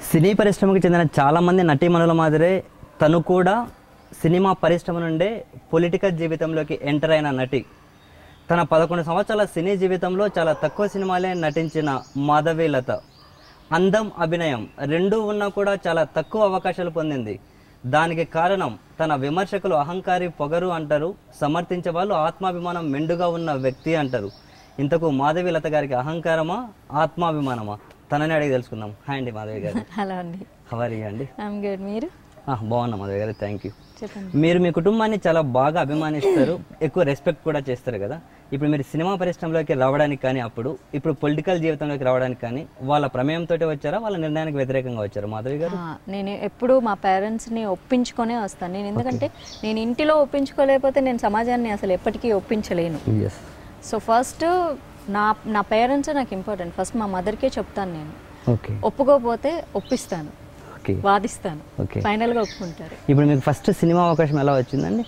సినీ పరిశ్రమకు చెందిన చాలామంది నటీమణుల మాదిరే తను కూడా సినిమా పరిశ్రమ నుండే పొలిటికల్ జీవితంలోకి ఎంటర్ అయిన నటి తన పదకొండు సంవత్సరాల సినీ జీవితంలో చాలా తక్కువ సినిమాలే నటించిన మాధవీలత అందం అభినయం రెండూ ఉన్నా కూడా చాలా తక్కువ అవకాశాలు పొందింది దానికి కారణం తన విమర్శకులు అహంకారి పొగరు అంటారు సమర్థించే వాళ్ళు ఆత్మాభిమానం మెండుగా ఉన్న వ్యక్తి అంటారు ఇంతకు మాధవీలత గారికి అహంకారమా ఆత్మాభిమానమా తనని అడిగి తెలుసుకుందాం హాయ్ అండి మాధవి గారు హలో అండి హవరీ అండి ఐఎమ్ గుడ్ మీరు ఆ, బాగున్నా మాధవి గారు థ్యాంక్ యూ చెప్పండి మీరు మీ కుటుంబాన్ని చాలా బాగా అభిమానిస్తారు ఎక్కువ రెస్పెక్ట్ కూడా చేస్తారు కదా ఇప్పుడు మీరు సినిమా పరిశ్రమలోకి రావడానికి కానీ అప్పుడు ఇప్పుడు పొలిటికల్ జీవితంలోకి రావడానికి కానీ వాళ్ళ ప్రమేయంతో వచ్చారా వాళ్ళ నిర్ణయానికి వ్యతిరేకంగా వచ్చారా మాధవి గారు ఆ, నేను ఎప్పుడు మా పేరెంట్స్ని ఒప్పించుకొనే వస్తాను నేను ఎందుకంటే నేను ఇంటిలో ఒప్పించుకోలేకపోతే నేను సమాజాన్ని అసలు ఎప్పటికీ ఒప్పించలేను ఎస్ సో ఫస్ట్ నా నా పేరెంట్స్ నాకు ఇంపార్టెంట్ ఫస్ట్ మా మదర్కే చెప్తాను నేను ఓకే ఒప్పుకోకపోతే ఒప్పిస్తాను ఓకే వాదిస్తాను ఓకే ఫైనల్గా ఒప్పుకుంటారు ఇప్పుడు మీకు ఫస్ట్ సినిమా అవకాశం ఎలా వచ్చిందండి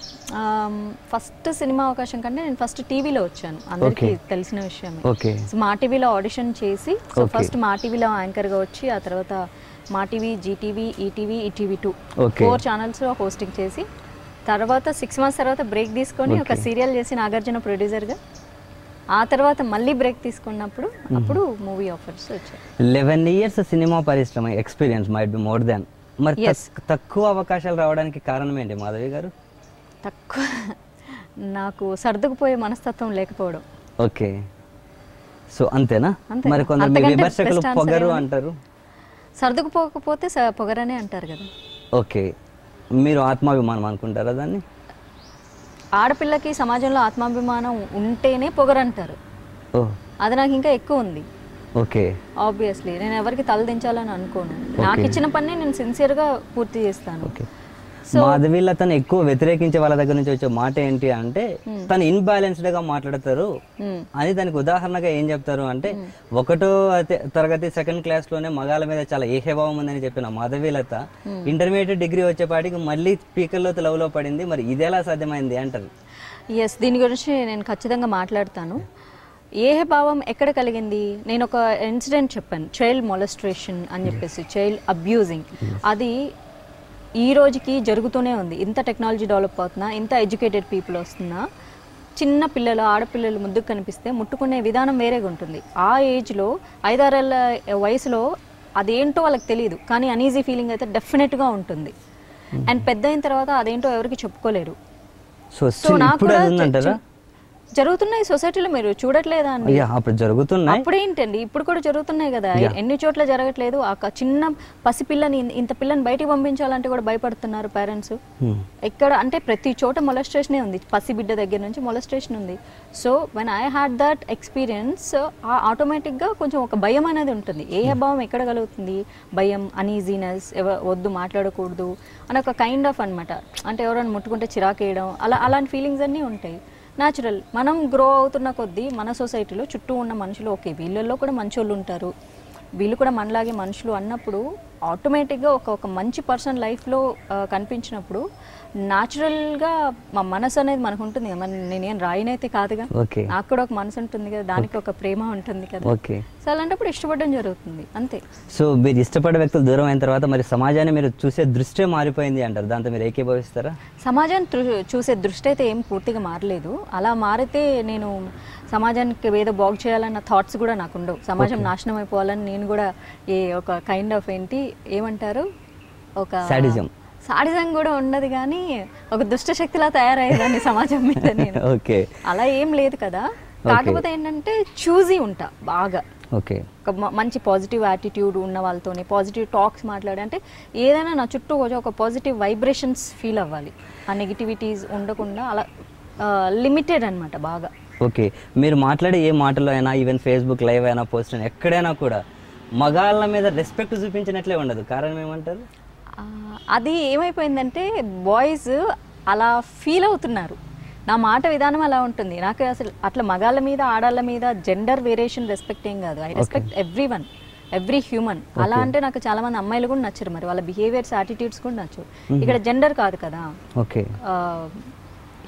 ఫస్ట్ సినిమా అవకాశం కంటే నేను ఫస్ట్ టీవీలో వచ్చాను అందరికీ తెలిసిన విషయమే ఓకే సో మా టీవీలో ఆడిషన్ చేసి సో Okay. ఫస్ట్ మా టీవీలో యాంకర్గా వచ్చి ఆ తర్వాత Maa TV Zee TV ETV ETV two Okay. Four ఛానల్స్లో హోస్టింగ్ చేసి తర్వాత సిక్స్ మంత్స్ తర్వాత బ్రేక్ తీసుకొని ఒక సీరియల్ చేసి నాగార్జున ప్రొడ్యూసర్గా ఆ తర్వాత మళ్ళీ బ్రేక్ తీసుకున్నప్పుడు అప్పుడు మూవీ ఆఫర్స్ వచ్చాయి లెవెన్ ఇయర్స్ సినిమా పరిశ్రమ experience might be more than మరి Yes. తక్- తక్కువ అవకాశాలు రావడానికి కారణం ఏంటి మాధవి గారు తక్కువ నాకు సర్దుకుపోయే మనస్తత్వం లేకపోవడం ఓకే సో అంతేనా అంతేనా? మరి కొందరు మీ అంతకంటే విమర్శకులు best answer పొగరు ఏమన్నా? అంటారు సర్దుకుపోకపోతే స- పొగరనే అంటారు కదా ఓకే మీరు ఆత్మాభిమానం అనుకుంటారా దాన్ని ఆడపిల్లకి సమాజంలో ఆత్మాభిమానం ఉంటేనే పొగరంటారు ఓ అది నాకు ఇంకా ఎక్కువ ఉంది ఓకే ఆబ్వియస్లీ నేను ఎవరికి తలదించాలని అనుకోను నాకు ఇచ్చిన పని నేను సిన్సియర్గా పూర్తి చేస్తాను ఓకే మాధవీల తను ఎక్కువ వ్యతిరేకించే వాళ్ళ దగ్గర నుంచి వచ్చే మాట ఏంటి అంటే తను ఇన్బ్యాలెన్స్డ్ గా మాట్లాడతారు Hmm. అని దానికి ఉదాహరణగా ఏం చెప్తారు అంటే ఒకటో అతే- తరగతి సెకండ్ క్లాస్ లోనే మగాల మీద చాలా ఏహభావం ఉందని చెప్పిన మాధవీలత ఇంటర్మీడియట్ డిగ్రీ వచ్చేపాటికి మళ్ళీ స్పీకర్లో లవ్ లో పడింది మరి ఇదెలా సాధ్యమైంది అంటారు ఎస్ దీని గురించి నేను ఖచ్చితంగా మాట్లాడతాను ఏ భావం ఎక్కడ కలిగింది నేను ఒక ఇన్సిడెంట్ చెప్పాను చైల్డ్ మొలస్ట్రేషన్ అని చెప్పేసి చైల్డ్ అబ్యూజింగ్ అది ఈ రోజుకి జరుగుతూనే ఉంది ఇంత టెక్నాలజీ డెవలప్ అవుతున్నా ఇంత ఎడ్యుకేటెడ్ పీపుల్ వస్తున్నా చిన్న పిల్లలు ఆడపిల్లలు ముద్దుకు కనిపిస్తే ముట్టుకునే విధానం వేరేగా ఉంటుంది ఆ ఏజ్లో ఐదారేళ్ళ వయసులో అదేంటో వాళ్ళకి తెలియదు కానీ అనీజీ ఫీలింగ్ అయితే డెఫినెట్గా ఉంటుంది అండ్ పెద్ద అయిన తర్వాత అదేంటో ఎవరికి చెప్పుకోలేరు సో సో నాకు ఇప్పుడు కూడా అది ఉందంటారా జ- జరుగుతున్నాయి సొసైటీలో మీరు చూడట్లేదా అండి అయ్యా అప్పుడు జరుగుతున్నాయి అప్పుడేంటండి ఇప్పుడు కూడా జరుగుతున్నాయి కదా ఎన్ని చోట్ల జరగట్లేదు ఆ క- చిన్న పసిపిల్లని ఇన్- ఇంత పిల్లని బయటికి పంపించాలంటే కూడా భయపడుతున్నారు పేరెంట్స్ Hmm. ఎక్కడ అంటే ప్రతి చోట మొలస్ట్రేషనే ఉంది పసిబిడ్డ దగ్గర నుంచి మొలస్ట్రేషన్ ఉంది so when I had that experience ఆటోమేటిక్గా కొంచెం ఒక భయం అనేది ఉంటుంది ఏ భావం ఎక్కడ కలుగుతుంది భయం అనీజీనెస్ వద్దు మాట్లాడకూడదు అని ఒక కైండ్ ఆఫ్ అన్నమాట అంటే ఎవరైనా ముట్టుకుంటే చిరాకేయడం అలా అలాంటి ఫీలింగ్స్ అన్నీ ఉంటాయి న్యాచురల్ మనం గ్రో అవుతున్న కొద్దీ మన సొసైటీలో చుట్టూ ఉన్న మనుషులు ఓకే వీళ్ళల్లో కూడా మంచోళ్ళు ఉంటారు వీళ్ళు కూడా మనలాగే మనుషులు అన్నప్పుడు ఆటోమేటిక్గా ఒక ఒక మంచి పర్సన్ లైఫ్లో కనిపించినప్పుడు న్యాచురల్గా మా మనసు అనేది మనకు ఉంటుంది కదా మరి నేనేం రాయినైతే కాదుగా ఓకే నాకు కూడా ఒక మనసు ఉంటుంది కదా దానికి ఒక ప్రేమ ఉంటుంది కదా ఓకే సో అలాంటప్పుడు ఇష్టపడడం జరుగుతుంది అంతే సో మీరు ఇష్టపడే వ్యక్తులు దూరం అయిన తర్వాత మరి సమాజాన్ని మీరు చూసే దృష్టే మారిపోయింది అంటారు దాంతో మీరు ఏకీభవిస్తారా సమాజం దృ- చూసే దృష్టి అయితే ఏం పూర్తిగా మారలేదు అలా మారితే నేను సమాజానికి ఏదో బాగు చేయాలన్న థాట్స్ కూడా నాకు ఉండవు సమాజం నాశనం అయిపోవాలని నేను కూడా ఏ ఒక కైండ్ ఆఫ్ ఏంటి ఏమంటారు ఒక Sadism. సాడిజం కూడా ఉండదు కానీ ఒక దుష్ట శక్తిలా తయారయ్యేదాన్ని సమాజం మీద నేను ఓకే అలా ఏం లేదు కదా కాకపోతే ఏంటంటే చూజీ ఉంటా బాగా ఓకే ఒక మ- మంచి పాజిటివ్ యాటిట్యూడ్ ఉన్న వాళ్ళతోనే పాజిటివ్ టాక్స్ మాట్లాడి అంటే ఏదైనా నా చుట్టూ కొంచెం ఒక పాజిటివ్ వైబ్రేషన్స్ ఫీల్ అవ్వాలి ఆ నెగిటివిటీస్ ఉండకుండా అలా లిమిటెడ్ అన్నమాట బాగా ఓకే మీరు మాట్లాడే ఏ మాటలో అయినా ఈవెన్ ఫేస్బుక్ లైవ్ అయినా పోస్ట్ అయినా ఎక్కడైనా కూడా మగాళ్ళ మీద రెస్పెక్ట్ చూపించినట్లే ఉండదు కారణం ఏమంటారు ఆ, అది ఏమైపోయిందంటే బాయ్స్ అలా ఫీల్ అవుతున్నారు నా మాట విధానం అలా ఉంటుంది నాకు అసలు అట్లా మగాళ్ళ మీద ఆడాళ్ళ మీద జెండర్ వేరియేషన్ రెస్పెక్ట్ ఏం కాదు I respect everyone every human అలా అంటే నాకు చాలా మంది అమ్మాయిలు కూడా నచ్చరు మరి వాళ్ళ బిహేవియర్స్ యాటిట్యూడ్స్ కూడా నచ్చవు ఇక్కడ జెండర్ కాదు కదా ఓకే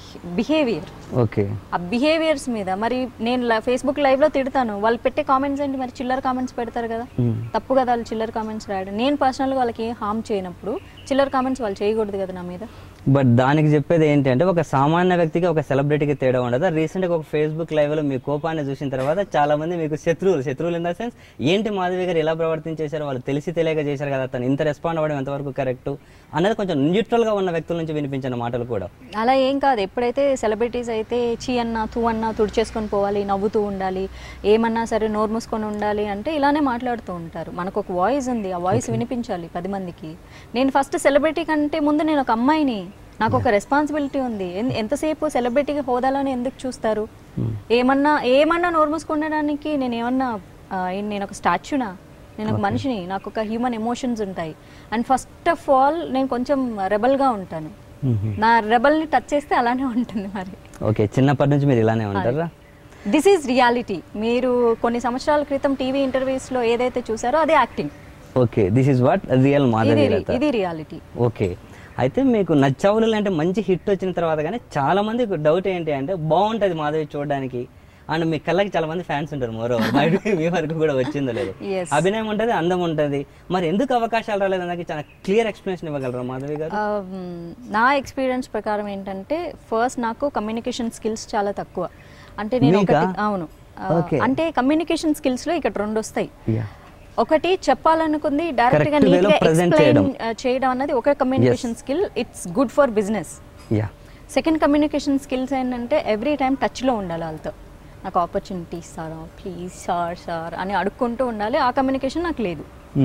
బిహేవియర్ ఓకే ఆ బిహేవియర్స్ మీద మరి నేను ల- ఫేస్బుక్ లైవ్ లో తిడతాను వాళ్ళు పెట్టే కామెంట్స్ ఏంటి మరి చిల్లర కామెంట్స్ పెడతారు కదా మ్మ్. తప్పు కదా వాళ్ళు చిల్లర కామెంట్స్ రాయడం నేను పర్సనల్గా వాళ్ళకి ఏం హామ్ చేయనప్పుడు చిల్లర కామెంట్స్ వాళ్ళు చేయకూడదు కదా నా మీద బట్ దానికి చెప్పేది ఏంటి అంటే ఒక సామాన్య వ్యక్తికి ఒక సెలబ్రిటీకి తేడా ఉండదు రీసెంట్గా ఒక ఫేస్బుక్ లైవ్లో మీ కోపాన్ని చూసిన తర్వాత చాలా మంది మీకు శత్రువులు శత్రువులు ఇన్ ద సెన్స్ ఏంటి మాధవి గారు ఎలా ప్రవర్తించేశారు వాళ్ళు తెలిసి తెలియక చేశారు కదా తను ఇంత రెస్పాండ్ అవ్వడం ఎంతవరకు కరెక్ట్ అన్నది కొంచెం న్యూట్రల్గా ఉన్న వ్యక్తుల నుంచి వినిపించిన మాటలు కూడా అలా ఏం కాదు ఎప్పుడైతే సెలబ్రిటీస్ అయితే చీ అన్న తూ అన్న తుడిచేసుకొని పోవాలి నవ్వుతూ ఉండాలి ఏమన్నా సరే నోరు మూసుకొని ఉండాలి అంటే ఇలానే మాట్లాడుతూ ఉంటారు మనకు ఒక వాయిస్ ఉంది ఆ వాయిస్ వినిపించాలి పది మందికి నేను ఫస్ట్ సెలబ్రిటీ కంటే ముందు నేను ఒక అమ్మాయిని నాకు ఒక రెస్పాన్సిబిలిటీ ఉంది ఎన్- ఎంతసేపు సెలబ్రిటీకి హోదాలోనే ఎందుకు చూస్తారు ఏమన్నా ఏమన్నా నోరు మూసుకుండడానికి నేను ఏమన్నా ఆ, ఏం- నేను ఒక స్టాచ్యూనా నేను ఒక మనిషిని నాకు ఒక హ్యూమన్ ఎమోషన్స్ ఉంటాయి అండ్ ఫస్ట్ ఆఫ్ ఆల్ నేను కొంచెం రెబల్గా ఉంటాను నా రెబల్ని టచ్ చేస్తే అలానే ఉంటుంది మరి ఓకే చిన్నప్పటి నుంచి మీరు ఇలానే ఉంటారా దిస్ ఈజ్ రియాలిటీ మీరు కొన్ని సంవత్సరాల క్రితం టీవీ ఇంటర్వ్యూస్లో ఏదైతే చూసారో అదే acting okay this is what real ఇది మాధవి రి- లత ఇది రియాలిటీ ఓకే అయితే మీకు నచ్చవులు అంటే మంచి హిట్ వచ్చిన తర్వాత కానీ చాలా మందికి డౌట్ ఏంటి అంటే బాగుంటుంది మాధవి చూడడానికి అండ్ మీ కళ్ళకి చాలా మంది ఫ్యాన్స్ ఉంటారు మరో మీ వరకు కూడా వచ్చిందో లేదు Yes. అభినయం ఉంటుంది అందం ఉంటుంది మరి ఎందుకు అవకాశాలు రాలేదు నాకు చాలా క్లియర్ ఎక్స్ప్లెనేషన్ ఇవ్వగలరా మాధవి గారు నా ఎక్స్పీరియన్స్ ప్రకారం ఏంటంటే ఫస్ట్ నాకు కమ్యూనికేషన్ స్కిల్స్ చాలా తక్కువ అంటే నేను మీకా? ఒకటి అవును ఆ, Okay. అంటే కమ్యూనికేషన్ స్కిల్స్ లో ఇక్కడ రెండు వస్తాయి Yeah. ఒకటి చెప్పాలనుకుంది డైరెక్ట్ గా Correct way నీట్ లో గా present ఎక్స్ప్లెయిన్ చేయడం. చేయడం అన్నది ఒక communication skill it's good for business yeah second communication skills ఏంటంటే ఎవ్రీ టైం టచ్లో ఉండాలి వాళ్ళతో నాకు ఆపర్చునిటీ ఇస్తారా ప్లీజ్ సార్ సార్ అని అడుక్కుంటూ ఉండాలి ఆ కమ్యూనికేషన్ నాకు లేదు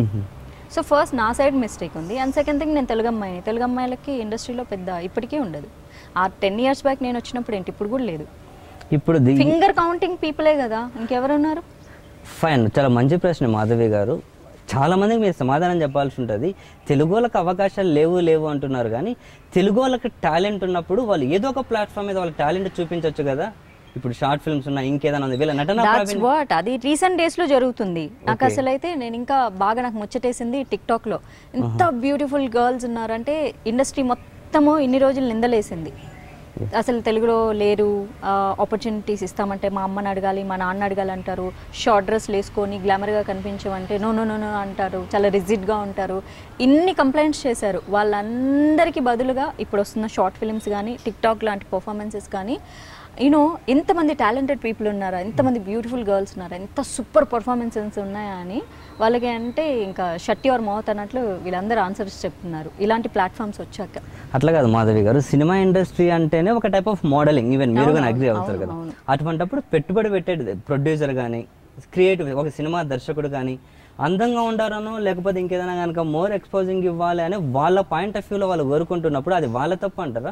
సో ఫస్ట్ నా సైడ్ మిస్టేక్ ఉంది అండ్ సెకండ్ థింగ్ నేను తెలుగు అమ్మాయిని తెలుగు అమ్మాయిలకి ఇండస్ట్రీలో పెద్ద ఇప్పటికీ ఉండదు ఆ టెన్ ఇయర్స్ బ్యాక్ నేను వచ్చినప్పుడు ఏంటి ఇప్పుడు కూడా లేదు ఇప్పుడు ది ఫింగర్ కౌంటింగ్ పీపులే కదా ఇంకెవరున్నారు ఫైన్ చాలా మంచి ప్రశ్న మాధవి గారు చాలా మందికి మీరు సమాధానం చెప్పాల్సి ఉంటుంది తెలుగు వాళ్ళకి అవకాశాలు లేవు లేవు అంటున్నారు కానీ తెలుగు వాళ్ళకి టాలెంట్ ఉన్నప్పుడు వాళ్ళు ఏదో ఒక ప్లాట్ఫామ్ మీద వాళ్ళ టాలెంట్ చూపించవచ్చు కదా ఇప్పుడు షార్ట్ ఫిల్మ్స్ ఉన్నాయి ఇంకేదైనా ఉంది వీళ్ళ నటన దాట్స్ వాట్ అది రీసెంట్ డేస్ లో జరుగుతుంది నాకు అసలు అయితే నేను ఇంకా బాగా నాకు ముచ్చటేసింది టిక్ టాక్ లో ఎంత బ్యూటిఫుల్ గర్ల్స్ ఉన్నారంటే ఇండస్ట్రీ మొత్తము ఇన్ని రోజులు నిందలేసింది అసలు తెలుగులో లేరు ఆపర్చునిటీస్ ఇస్తామంటే మా అమ్మని అడగాలి మా నాన్న అడగాలి అంటారు షార్ట్ డ్రెస్ వేసుకొని గ్లామర్గా కనిపించమంటే నో నో నో నో అంటారు చాలా రిజిడ్గా ఉంటారు ఇన్ని కంప్లైంట్స్ చేశారు వాళ్ళందరికీ బదులుగా ఇప్పుడు వస్తున్న షార్ట్ ఫిల్మ్స్ కానీ టిక్ టాక్ లాంటి పర్ఫార్మెన్సెస్ కానీ యూనో ఎంతమంది టాలెంటెడ్ పీపుల్ ఉన్నారా ఎంతమంది బ్యూటిఫుల్ గర్ల్స్ ఉన్నారా ఎంత సూపర్ పర్ఫార్మెన్సెస్ ఉన్నాయా అని వాళ్ళకి అంటే ఇంకా షట్ యువర్ మౌత్ అన్నట్లు వీళ్ళందరూ ఆన్సర్స్ చెప్తున్నారు ఇలాంటి ప్లాట్ఫామ్స్ వచ్చాక అట్లా కాదు మాధవి గారు సినిమా ఇండస్ట్రీ అంటేనే ఒక టైప్ ఆఫ్ మోడలింగ్ ఈవెన్ మీరు కానీ అగ్రి అవుతారు కదా అవును. అటువంటప్పుడు పెట్టుబడి పెట్టేది ప్రొడ్యూసర్ కానీ క్రియేటివ్ ఒక సినిమా దర్శకుడు కానీ అందంగా ఉండాలనో లేకపోతే ఇంకేదైనా కనుక మోర్ ఎక్స్పోజింగ్ ఇవ్వాలి అని వాళ్ళ పాయింట్ ఆఫ్ వ్యూలో వాళ్ళు కోరుకుంటున్నప్పుడు అది వాళ్ళ తప్పు అంటారా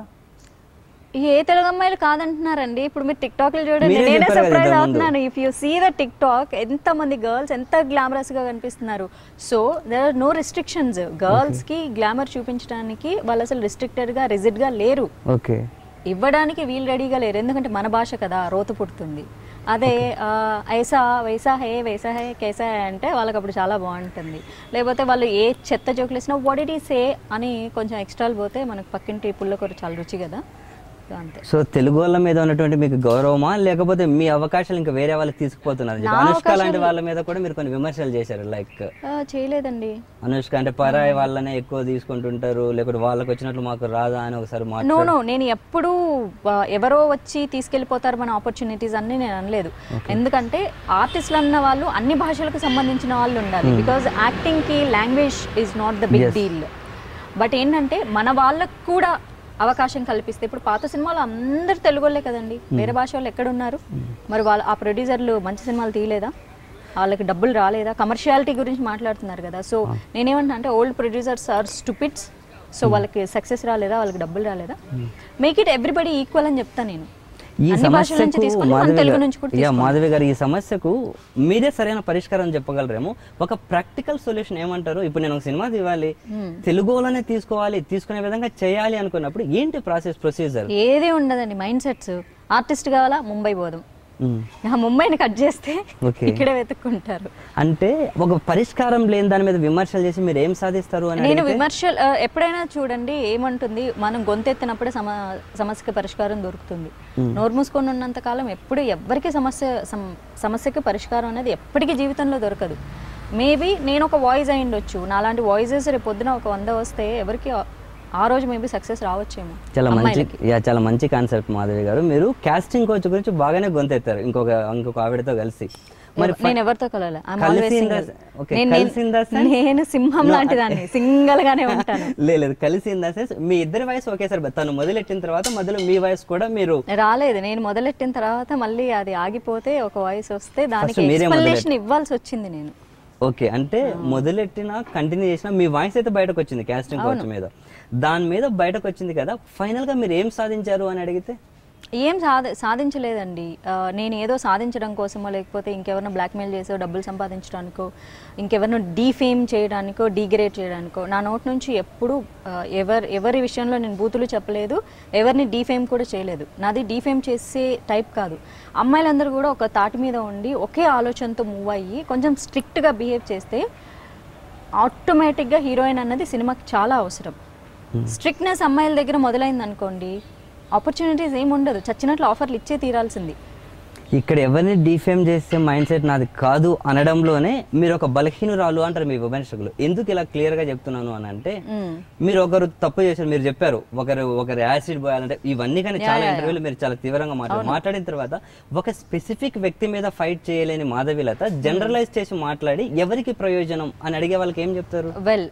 ఏ తెలుగు అమ్మాయిలు కాదంటున్నారండి ఇప్పుడు మీరు టిక్ టాక్ లో చూడండి మీరే నేనే చెప్పారు కదా సర్ప్రైజ్ ఇంతకు ముందు. అవుతున్నాను if you see the TikTok ఎంత మంది గర్ల్స్ ఎంత గ్లామరస్ గా కనిపిస్తున్నారు so there are no restrictions girls కి గ్లామర్ చూపించడానికి వాళ్ళు అసలు రిస్ట్రిక్టెడ్ గా రిజిడ్ గా లేరు ఓకే ఇవ్వడానికి వీళ్ళు రెడీగా లేరు ఎందుకంటే మన భాష కదా రోత పుడుతుంది అదే ఆ, ఐసా వైసా హే వైసా హే కేసా హే అంటే వాళ్ళకి అప్పుడు చాలా బాగుంటుంది లేకపోతే వాళ్ళు ఏ చెత్త జోకులు వేసినా వాట్ ఇట్ ఈ సే అని కొంచెం ఎక్స్ట్రాలు పోతే మనకు పక్కింటి పుల్లకూర చాలా రుచి కదా సో అంతే సో తెలుగు వాళ్ళ మీద ఉన్నటువంటి మీకు గౌరవమా లేకపోతే మీ అవకాశాలు ఇంకా వేరే వాళ్ళకి తీసుకుపోతున్నారు నా అనుష్క అవకాశాలు- లాంటి వాళ్ళ మీద కూడా మీరు కొన్ని విమర్శలు చేశారు లైక్ ఆ, చేయలేదండి అనుష్క అంటే పరాయి వాళ్ళనే ఎక్కువ తీసుకుంటుంటారు లేకపోతే వాళ్ళకి వచ్చినట్లు మాకు రాదా అని ఒకసారి నో మాట్లాడు నో నేను ఎప్పుడూ ఆ, ఎవరో వచ్చి తీసుకెళ్ళిపోతారు మన ఆపర్చునిటీస్ అన్ని నేను అనలేదు ఎందుకంటే ఆర్టిస్టులు అన్న వాళ్ళు అన్ని భాషలకు సంబంధించిన వాళ్ళు ఉండాలి బికాజ్ యాక్టింగ్ కి language is not the big Yes. Deal but ఏంటంటే మన వాళ్ళకు కూడా అవకాశం కల్పిస్తే ఇప్పుడు పాత సినిమాలు అందరు తెలుగు వాళ్ళే కదండి వేరే భాష వాళ్ళు ఎక్కడ ఉన్నారు మరి వాళ్ళు ఆ ప్రొడ్యూసర్లు మంచి సినిమాలు తీయలేదా వాళ్ళకి డబ్బులు రాలేదా కమర్షియాలిటీ గురించి మాట్లాడుతున్నారు కదా సో నేనేమంటున్నా అంటే old producers are stupids so వాళ్ళకి సక్సెస్ రాలేదా వాళ్ళకి డబ్బులు రాలేదా మేక్ ఇట్ ఎవ్రీబడి ఈక్వల్ అని చెప్తా నేను ఈ అన్ని భాషల నుంచి సమస్యకు తీసుకొని మన మాధవి తెలుగు గారు- నుంచి కూడా యా, మాధవి గారు ఈ సమస్యకు మీరే సరైన పరిష్కారం చెప్పగలరేమో ఒక ప్రాక్టికల్ సొల్యూషన్ ఏమంటారు ఇప్పుడు నేను ఒక సినిమా తీయాలి తెలుగులోనే తీసుకోవాలి తీసుకునే విధంగా చేయాలి అనుకున్నప్పుడు ఏంటి ప్రాసెస్ ప్రొసీజర్ ఏదే ఉండదండి మైండ్ సెట్స్ ఆర్టిస్ట్ కావాలా ముంబై పోదాం మ్మ్. ఆ ముంబైని కట్ చేస్తే Okay. ఇక్కడే వెతుక్కుంటారు అంటే ఒక పరిష్కారం లేని దాని మీద విమర్శలు చేసి మీరు ఏం సాధిస్తారు అని నేను అడిగితే విమర్శలు ఆ, ఎప్పుడైనా చూడండి ఏమంటుంది మనం గొంతెత్తినప్పుడే సమ సమస్యకి పరిష్కారం దొరుకుతుంది నోరు మూసుకొని ఉన్నంత కాలం ఎప్పుడు ఎవ్వరికి సమస్య సమ- సమస్యకి పరిష్కారం అనేది ఎప్పటికీ జీవితంలో దొరకదు మేబీ నేను ఒక వాయిస్ అయి ఉండొచ్చు నాలాంటి వాయిసెస్ రేపు పొద్దున ఒక వంద వస్తే ఎవరికి ఆ- ఆ రోజు మేబీ సక్సెస్ రావచ్చేమో చాలా మంచి అమ్మాయిలకి యా చాలా మంచి కాన్సెప్ట్ మాధవి గారు మీరు కాస్టింగ్ కోచ్ గురించి బాగానే గొంతెత్తారు ఇంకొక ఇంకొక ఆవిడతో కలిసి మరి నేను ఎవరితో కలవలే I'm కలిసి always in the- single. okay, నేను- కలిసి in the sense- నేను సింహం No, లాంటి దాన్ని సింగల్ గానే ఉంటాను లే- లేదు కలిసి ఇన్ ద సెన్స్ మీ ఇద్దరి వయసు ఒకేసారి తను మొదలెట్టిన తర్వాత మధ్యలో మీ వయసు కూడా మీరు రాలేదు నేను మొదలెట్టిన తర్వాత మళ్ళీ అది ఆగిపోతే ఒక వాయిస్ వస్తే దానికి First మీరే ఎక్స్ప్లెనేషన్ ఇవ్వాల్సి వచ్చింది నేను ఓకే అంటే మొదలెట్టిన కంటిన్యూ చేసిన మీ వాయిస్ అయితే బయటకు వచ్చింది కాస్టింగ్ కోచ్ మీద దాని మీద బయటకు వచ్చింది కదా ఫైనల్ గా మీరు ఏం సాధించారు అని అడిగితే ఏం సాధ సాధించలేదండి ఆ, నేను ఏదో సాధించడం కోసమో లేకపోతే ఇంకెవరినో బ్లాక్మెయిల్ చేసో డబ్బులు సంపాదించడానికో ఇంకెవరినో డీఫేమ్ చేయడానికో డీగ్రేడ్ చేయడానికో నా నోట్ నుంచి ఎప్పుడు ఎవరు ఎవరి విషయంలో నేను బూతులు చెప్పలేదు ఎవరిని డీఫేమ్ కూడా చేయలేదు నాది డీఫేమ్ చేసే టైప్ కాదు అమ్మాయిలందరూ కూడా ఒక తాటి మీద ఉండి ఒకే ఆలోచనతో మూవ్ అయ్యి కొంచెం స్ట్రిక్ట్గా బిహేవ్ చేస్తే ఆటోమేటిక్గా హీరోయిన్ అన్నది సినిమాకి చాలా అవసరం స్ట్రిక్ట్నెస్ అమ్మాయిల దగ్గర మొదలైంది అనుకోండి ఆపర్చునిటీస్ ఏమి ఉండదు చచ్చినట్లు ఆఫర్లు ఇచ్చే తీరాల్సింది ఇక్కడ ఎవరిని డిఫేమ్ చేసే మైండ్ సెట్ నాది కాదు అనడంలోనే మీరు ఒక బలహీనురాలు అంటారు మీ విమర్శకులు ఎందుకు ఇలా క్లియర్ గా చెప్తున్నాను అని అంటే మ్మ్. మీరు ఒకరు తప్పు చేశారు మీరు చెప్పారు ఒకరు ఒకరు యాసిడ్ పోయాలంటే ఇవన్నీ కానీ చాలా ఇంటర్వ్యూలు మీరు చాలా తీవ్రంగా మాట్లాడారు మాట్లాడిన తర్వాత ఒక స్పెసిఫిక్ వ్యక్తి మీద ఫైట్ చేయలేని మాధవిలత జనరలైజ్ చేసి మాట్లాడి ఎవరికి ప్రయోజనం అని అడిగే వాళ్ళకి ఏం చెప్తారు వెల్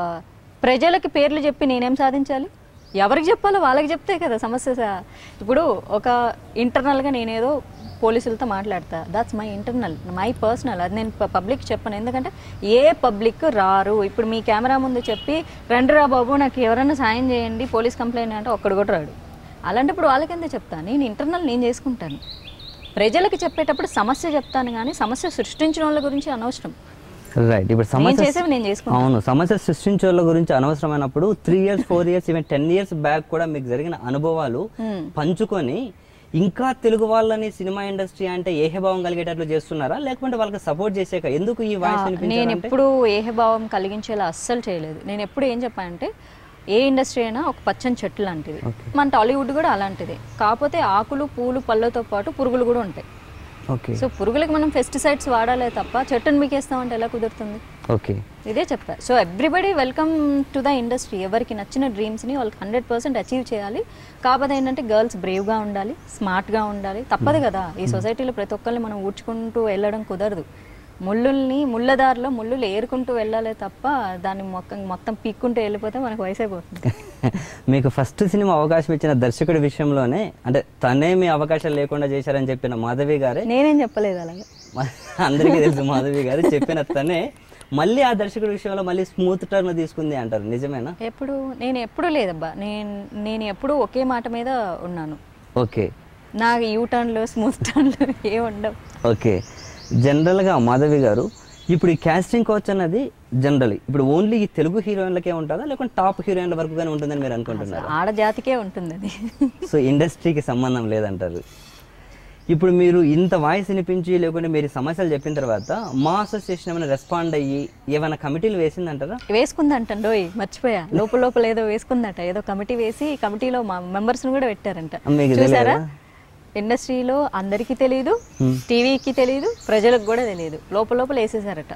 ప్రజలకి పేర్లు చెప్పి నేనేం సాధించాలి ఎవరికి చెప్పాలో వాళ్ళకి చెప్తే కదా సమస్య స- ఇప్పుడు ఒక ఇంటర్నల్గా నేనేదో పోలీసులతో మాట్లాడతా that's my internal my personal అది నేను పబ్లిక్ చెప్పను ఎందుకంటే ఏ పబ్లిక్ రారు ఇప్పుడు మీ కెమెరా ముందు చెప్పి రండిరా బాబు నాకు ఎవరైనా సాయం చేయండి పోలీస్ కంప్లైంట్ అంటే ఒక్కడు కూడా రాడు అలాంటప్పుడు వాళ్ళకెంత చెప్తాను నేను ఇంటర్నల్ నేను చేసుకుంటాను ప్రజలకు చెప్పేటప్పుడు సమస్య చెప్తాను కానీ సమస్య సృష్టించిన వాళ్ళ గురించి అనవసరం రైట్ ఇప్పుడు నేను సమస్య చేసేవి నేను చేసుకుంటాను అవును సమస్య సృష్టించే వాళ్ళ గురించి అనవసరమైనప్పుడు three years four years even ten years back కూడా మీకు జరిగిన అనుభవాలు Hmm. పంచుకొని ఇంకా తెలుగు వాళ్ళని సినిమా ఇండస్ట్రీ అంటే ఏహభావం కలిగేటట్లు చేస్తున్నారా లేకుంటే వాళ్ళకి సపోర్ట్ చేసాక ఎందుకు ఈ వాయిస్ నేను వినిపించారంటే ఎప్పుడు ఏహభావం కలిగించేలా అస్సలు చేయలేదు నేను ఎప్పుడు ఏం చెప్పానంటే ఏ ఇండస్ట్రీ అయినా ఒక పచ్చని చెట్టు లాంటిది మన టాలీవుడ్ కూడా అలాంటిదే కాకపోతే ఆకులు పూలు పళ్ళతో పాటు పురుగులు కూడా ఉంటాయి ఓకే సో పురుగులకు మనం పెస్టిసైడ్స్ వాడాలే తప్ప చెట్టును మీకేస్తామంటే ఎలా కుదురుతుంది ఓకే ఇదే చెప్పారు so everybody welcome to the industry ఎవరికి నచ్చిన డ్రీమ్స్ని వాళ్ళకి హండ్రెడ్ పర్సెంట్ అచీవ్ చేయాలి కాకపోతే ఏంటంటే గర్ల్స్ బ్రేవ్గా ఉండాలి స్మార్ట్గా ఉండాలి తప్పదు కదా ఈ సొసైటీలో ప్రతి ఒక్కరిని మనం ఊడ్చుకుంటూ వెళ్ళడం కుదరదు ముళ్ళుల్ని ముళ్ళదారిలో ముళ్ళులు ఏరుకుంటూ వెళ్ళాలి తప్ప దాన్ని మొత్తం మొత్తం పీక్కుంటూ వెళ్ళిపోతే మనకు వయసు అయిపోతుంది మీకు ఫస్ట్ సినిమా అవకాశం ఇచ్చిన దర్శకుడి విషయంలోనే అంటే తనే మీ అవకాశాలు లేకుండా చేశారని చెప్పిన మాధవి గారే నేనేం చెప్పలేదు అలాగే మ- అందరికీ తెలుసు మాధవి గారు చెప్పిన తనే మళ్ళీ ఆ దర్శకుడి విషయంలో మళ్ళీ స్మూత్ టర్న్ తీసుకుంది అంటారు నిజమేనా ఎప్పుడు నేను ఎప్పుడు లేదబ్బా నేను నేను ఎప్పుడు ఒకే మాట మీద ఉన్నాను ఓకే నాకు యూ టర్న్లు స్మూత్ టర్న్లు ఏ ఉండవు ఓకే జనరల్గా మాధవి గారు ఇప్పుడు ఈ కాస్టింగ్ కోచ్ అన్నది జనరల్ ఇప్పుడు ఓన్లీ ఈ తెలుగు హీరోయిన్లకే ఉంటుందా లేకుంటే టాప్ హీరోయిన్ల వరకు కానీ ఉంటుందని మీరు అనుకుంటున్నారు ఆడజాతికే ఉంటుంది అది సో ఇండస్ట్రీకి సంబంధం లేదంటారు ఇప్పుడు మీరు ఇంత వాయిస్ వినిపించి లేకుంటే మీరు సమస్యలు చెప్పిన తర్వాత మా అసోసియేషన్ ఏమైనా రెస్పాండ్ అయ్యి ఏమైనా కమిటీలు వేసిందంటారా వేసుకుందంటండోయ్ మర్చిపోయా లోపల లోపల ఏదో వేసుకుందట ఏదో కమిటీ వేసి కమిటీలో మా మెంబర్స్ ను కూడా పెట్టారంట మీకు చూసారా ఇండస్ట్రీలో అందరికీ తెలియదు టీవీకి తెలియదు ప్రజలకు కూడా తెలియదు లోపల లోపల వేసేసారట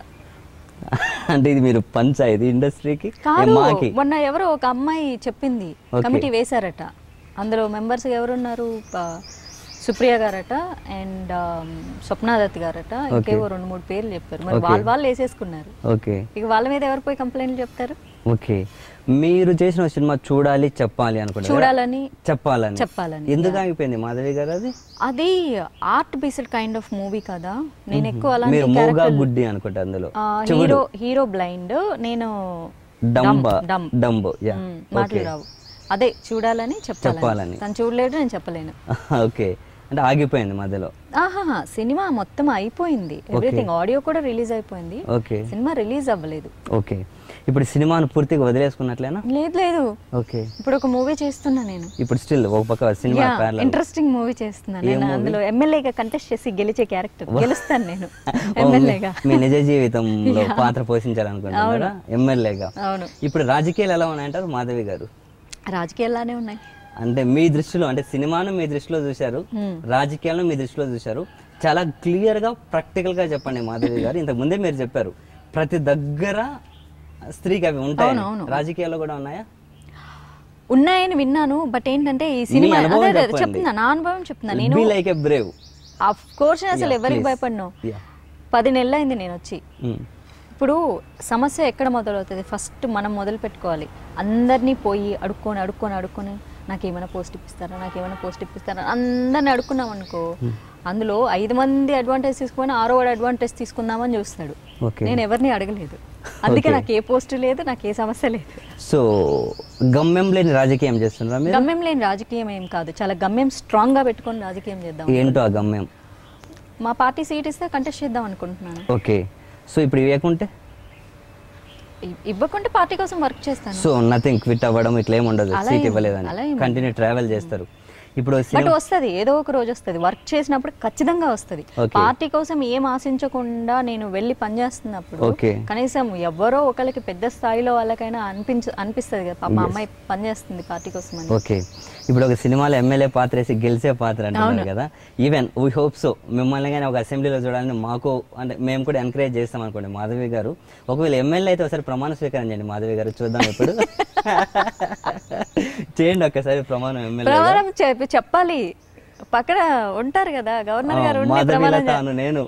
అంటే ఇది మీరు పంచా ఇది ఇండస్ట్రీకి కాదు మాకి మొన్న ఎవరో ఒక అమ్మాయి చెప్పింది Okay. కమిటీ వేశారట అందులో మెంబర్స్ ఎవరున్నారు ప- సుప్రియ గారట అండ్ స్వప్నాదత్ గారట ఇంకేవో రెండు మూడు పేర్లు చెప్పారు మరి వాళ్ళు వాళ్ళు వేసేసుకున్నారు ఓకే ఇక వాళ్ళ మీద ఎవరు పోయి కంప్లైంట్లు చెప్తారు ఓకే మీరు చేసిన సినిమా చూడాలి చెప్పాలి అనుకుంటున్నారు చూడాలని చెప్పాలని చెప్పాలని ఎందుకు ఆగిపోయింది మాధవి గారు అది అది art based kind of movie కదా నేను ఎక్కువ అలాంటి మీరు మూగా గుడ్డి అనుకుంటా అందులో హీరో హీరో బ్లైండ్ నేను డంబ డమ్ డంబో యా మ్, మాటలు రావు అదే చూడాలని చెప్పాలని చెప్పాలని. తను చూడలేడు నేను చెప్పలేను ఓకే అంటే ఆగిపోయింది మధ్యలో ఆహా ఆహా, సినిమా మొత్తం అయిపోయింది ఎవ్రీథింగ్ ఆడియో కూడా రిలీజ్ అయిపోయింది ఓకే సినిమా రిలీజ్ అవ్వలేదు ఓకే ఇప్పుడు సినిమాను పూర్తిగా వదిలేసుకున్నట్లేనా లేదు లేదు ఓకే ఇప్పుడు ఒక మూవీ చేస్తున్నా నేను ఇప్పుడు స్టిల్ ఒక పక్క సినిమా ప్యారల్ ఇంట్రెస్టింగ్ మూవీ చేస్తున్నాను నేను అందులో ఎమ్మెల్యేగా కంటెస్ట్ చేసి గెలిచే క్యారెక్టర్ గెలుస్తాను నేను ఎమ్మెల్యేగా మీ నిజ జీవితంలో పాత్ర పోషించాలనుకుంటున్నారా ఎమ్మెల్యేగా అవును ఇప్పుడు రాజకీయాలు ఎలా ఉన్నాయంటారు మాధవి గారు రాజకీయాల్లానే ఉన్నాయి అంటే మీ దృష్టిలో అంటే సినిమాను మీ దృష్టిలో చూశారు రాజకీయాలను మీ దృష్టిలో చూశారు చాలా క్లియర్ గా ప్రాక్టికల్ గా చెప్పండి మాధవి గారు ఇంతకు ముందే మీరు చెప్పారు ప్రతి దగ్గర స్త్రీకి అవి ఉంటాయి రాజకీయాల్లో కూడా ఉన్నాయా ఉన్నాయని విన్నాను బట్ ఏంటంటే ఈ సినిమా అనుభవం అదే అదే చెప్పండి. చెప్తున్నా నా అనుభవం చెప్తున్నా నేను be like a brave of course అసలు ఎవరికి భయపడను యా పది నెలలు అయింది నేను వచ్చి ఇప్పుడు సమస్య ఎక్కడ మొదలవుతుంది ఫస్ట్ మనం మొదలు పెట్టుకోవాలి అందరినీ పోయి అడుక్కొని అడుక్కొని అడుక్కొని నాకు ఏమైనా పోస్ట్ ఇప్పిస్తారా నాకు ఏమైనా పోస్ట్ ఇప్పిస్తారా అందరిని అడుక్కున్నాం అనుకో అందులో ఐదు మంది అడ్వాంటేజ్ తీసుకుని ఆరో వాడు అడ్వాంటేజ్ తీసుకుందామని చూస్తాడు ఓకే నేను ఎవరిని అడగలేదు అందుకే నాకు ఏ పోస్ట్ లేదు నాకు ఏ సమస్య లేదు సో గమ్యం లేని రాజకీయం చేస్తున్నారా మీరు గమ్యం లేని రాజకీయం ఏం కాదు చాలా గమ్యం స్ట్రాంగ్ గా పెట్టుకొని రాజకీయం చేద్దాం ఏంటో ఆ గమ్యం మా పార్టీ సీట్ ఇస్తే కంటెస్ట్ చేద్దాం అనుకుంటున్నాను ఓకే సో ఇప్పుడు ఇవ్వకుంటే ఇ- ఇవ్వకుంటే పార్టీ కోసం వర్క్ చేస్తాను సో నథింగ్ క్విట్ అవ్వడం ఇట్లా ఏమి ఉండదు అలా సీట్ ఏం- అలా ఇవ్వలేదని ఏం కంటిన్యూ ట్రావెల్ చేస్తారు ఇప్పుడు బట్ సినిమా వస్తది ఏదో ఒక రోజు వస్తది వర్క్ చేసినప్పుడు ఖచ్చితంగా వస్తది Okay. పార్టీ కోసం ఏం ఆశించకుండా నేను వెళ్ళి పనిచేస్తున్నప్పుడు Okay. కనీసం ఎవరో ఒకరికి పెద్ద స్థాయిలో వాళ్ళకైనా అనిపించ అనిపిస్తది కదా పాప మా అమ్మాయి పనిచేస్తుంది పార్టీ కోసం అని ఓకే ఇప్పుడు ఒక సినిమాలో ఎమ్మెల్యే పాత్ర వేసి గెలిచే పాత్ర అంటున్నారు కదా ఈవెన్ వీ హోప్ సో మిమ్మల్ని కానీ ఒక అసెంబ్లీలో చూడాలని మాకు అంటే మేము కూడా ఎంకరేజ్ చేస్తాం అనుకోండి మాధవి గారు ఒకవేళ ఎమ్మెల్యే అయితే ఒకసారి ప్రమాణ స్వీకారం చేయండి మాధవి గారు చూద్దాం ఇప్పుడు చేయండి ఒక్కసారి ప్రమాణం ఎమ్మెల్యే ప్రమాణం చెప్ప- చెప్పాలి పక్కన ఉంటారు కదా గవర్నర్ గారు ఉండి మాధవిలో ప్రమాణం చే- తాను నేను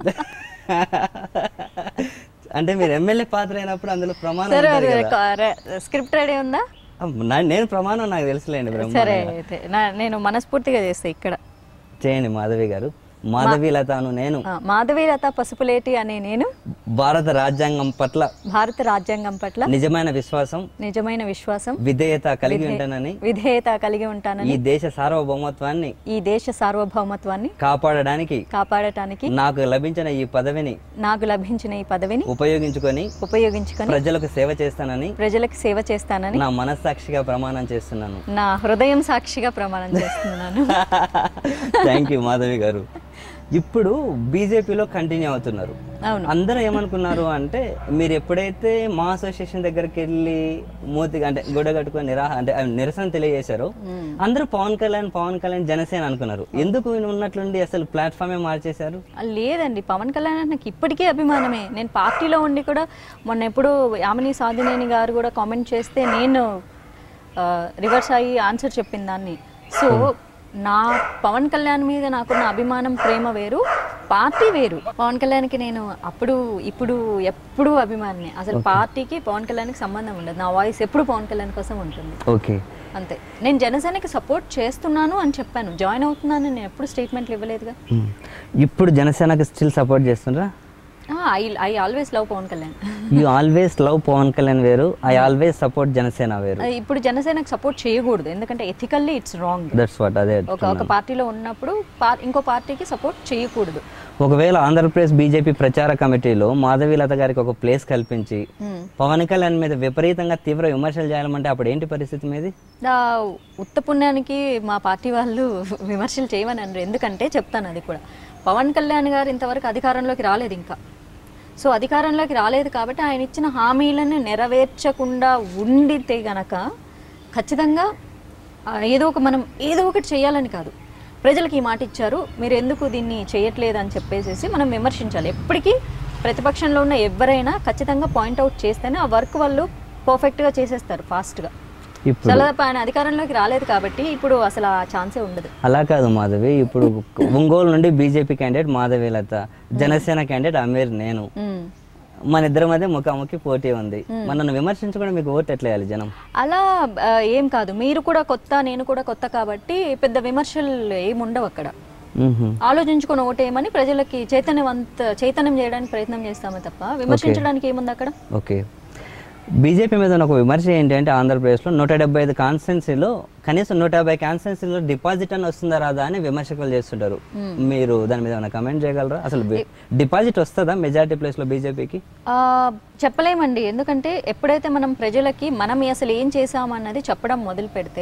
అంటే మీరు ఎమ్మెల్యే పాత్ర అయినప్పుడు అందులో ప్రమాణం సరే ఉంటుంది కదా. స్క్రిప్ట్ రెడీ ఉందా అమ్మ, నా- నేను ప్రమాణం నాకు తెలుసులేండి బ్రహ్మ సరే అయితే నా- నేను మనస్ఫూర్తిగా చేస్తా ఇక్కడ చేయండి మాధవి గారు మాధవి లతాను నేను ఆ, మాధవీలత పసుపులేటి అనే నేను భారత రాజ్యాంగం పట్ల భారత రాజ్యాంగం పట్ల నిజమైన విశ్వాసం నిజమైన విశ్వాసం విధేయత కలిగి ఉంటానని విధేయత కలిగి ఉంటానని ఈ దేశ సార్వభౌమత్వాన్ని ఈ దేశ సార్వభౌమత్వాన్ని కాపాడడానికి కాపాడటానికి నాకు లభించిన ఈ పదవిని నాకు లభించిన ఈ పదవిని ఉపయోగించుకొని ఉపయోగించుకొని ప్రజలకు సేవ చేస్తానని ప్రజలకు సేవ చేస్తానని నా మనస్సాక్షిగా ప్రమాణం చేస్తున్నాను నా హృదయం సాక్షిగా ప్రమాణం చేస్తున్నాను థ్యాంక్ యూ మాధవి గారు ఇప్పుడు బీజేపీలో కంటిన్యూ అవుతున్నారు అవును అందరూ ఏమనుకున్నారు అంటే మీరు ఎప్పుడైతే మా అసోసియేషన్ దగ్గరికి వెళ్ళి మూతిగా అంటే గొడవ కట్టుకొని నిరాహ అంటే ఆ నిరసన తెలియజేశారో అందరూ పవన్ కళ్యాణ్ పవన్ కళ్యాణ్ జనసేన అనుకున్నారు ఎందుకు ఈయన ఉన్నట్లుండి అసలు ప్లాట్ఫామే మార్చేశారు ఆ, లేదండి పవన్ కళ్యాణ్ అంటే నాకు ఇప్పటికీ అభిమానమే నేను పార్టీలో ఉండి కూడా మొన్న ఎప్పుడు యామిని సాధినేని గారు కూడా కామెంట్ చేస్తే నేను రివర్స్ అయ్యి ఆన్సర్ చెప్పిన దాన్ని సో నా పవన్ కళ్యాణ్ మీద నాకున్న అభిమానం ప్రేమ వేరు పార్టీ వేరు పవన్ కళ్యాణ్కి నేను అప్పుడు ఇప్పుడు ఎప్పుడు అభిమానిని అసలు పార్టీకి పవన్ కళ్యాణ్కి సంబంధం ఉండదు నా వాయిస్ ఎప్పుడు పవన్ కళ్యాణ్ కోసం ఉంటుంది ఓకే అంతే నేను జనసేనకి సపోర్ట్ చేస్తున్నాను అని చెప్పాను జాయిన్ అవుతున్నాను నేను ఎప్పుడు స్టేట్మెంట్లు ఇవ్వలేదుగా ఇప్పుడు జనసేనకి స్టిల్ సపోర్ట్ చేస్తున్నారా I I always love Pawan Kalyan you always love Pawan Kalyan వేరు ఐ ఆల్వేస్ సపోర్ట్ జనసేన వేరు అది ఇప్పుడు జనసేనకు సపోర్ట్ చేయకూడదు ఎందుకంటే ethically it's wrong that's what అదే ఒక ఒక పార్టీలో ఉన్నప్పుడు పా- ఇంకో పార్టీకి సపోర్ట్ చేయకూడదు ఒకవేళ ఆంధ్రప్రదేశ్ బీజేపీ ప్రచార కమిటీలో మాధవీలత గారికి ఒక ప్లేస్ కల్పించి Hmm. పవన్ కళ్యాణ్ మీద విపరీతంగా తీవ్ర విమర్శలు చేయాలంటే అప్పుడు ఏంటి పరిస్థితి మీది ఆ ఉత్త పుణ్యానికి మా పార్టీ వాళ్ళు విమర్శలు చేయమని అనరు ఎందుకంటే చెప్తాను అది కూడా పవన్ కళ్యాణ్ గారు ఇంతవరకు అధికారంలోకి రాలేదు ఇంకా సో అధికారంలోకి రాలేదు కాబట్టి ఆయన ఇచ్చిన హామీలను నెరవేర్చకుండా ఉండితే గనక ఖచ్చితంగా ఆ, ఏదో ఒక మనం ఏదో ఒకటి చేయాలని కాదు ప్రజలకు ఈ మాట ఇచ్చారు మీరు ఎందుకు దీన్ని చేయట్లేదు అని చెప్పేసి మనం విమర్శించాలి ఎప్పటికీ ప్రతిపక్షంలో ఉన్న ఎవరైనా ఖచ్చితంగా పాయింట్అవుట్ చేస్తేనే ఆ వర్క్ వాళ్ళు పర్ఫెక్ట్గా చేసేస్తారు ఫాస్ట్గా ఇప్పుడు చాలా ఆయన అధికారంలోకి రాలేదు కాబట్టి ఇప్పుడు అసలు ఆ ఛాన్సే ఉండదు అలా కాదు మాధవి ఇప్పుడు ఒంగోలు నుండి BJP candidate Madhavilatha Janasena candidate Amir నేను ఉమ్. మన ఇద్దరి మధ్య ముఖాముఖి పోటీ ఉంది మన నన్ను విమర్శించకుండా మీకు ఓటు ఎట్లా వేయాలి జనం అలా ఆ, ఏం కాదు మీరు కూడా కొత్త నేను కూడా కొత్త కాబట్టి పెద్ద విమర్శలు ఏమి ఉండవు అక్కడ మ్హూ. ఆలోచించుకొని ఓటేయమని ప్రజలకి చైతన్యవంత చైతన్యం చేయడానికి ప్రయత్నం చేస్తామే తప్ప విమర్శించడానికి ఏముంది అక్కడ ఓకే బీజేపీ మీద ఉన్న ఒక విమర్శ ఏంటంటే ఆంధ్రప్రదేశ్లో నూట డెబ్బై ఐదు కాన్స్టిట్యున్సీలో కనీసం నూట యాభై కాన్స్టిట్యున్సీలో డిపాజిట్ అని వస్తుందా రాదా అని విమర్శకులు చేస్తుంటారు మీరు దాని మీద ఏమైనా కమెంట్ చేయగలరా అసలు డిపాజిట్ వస్తుందా మెజారిటీ ప్లేస్లో బీజేపీకి ఆ, చెప్పలేమండి ఎందుకంటే ఎప్పుడైతే మనం ప్రజలకి మనం అసలు ఏం చేసామన్నది చెప్పడం మొదలు పెడితే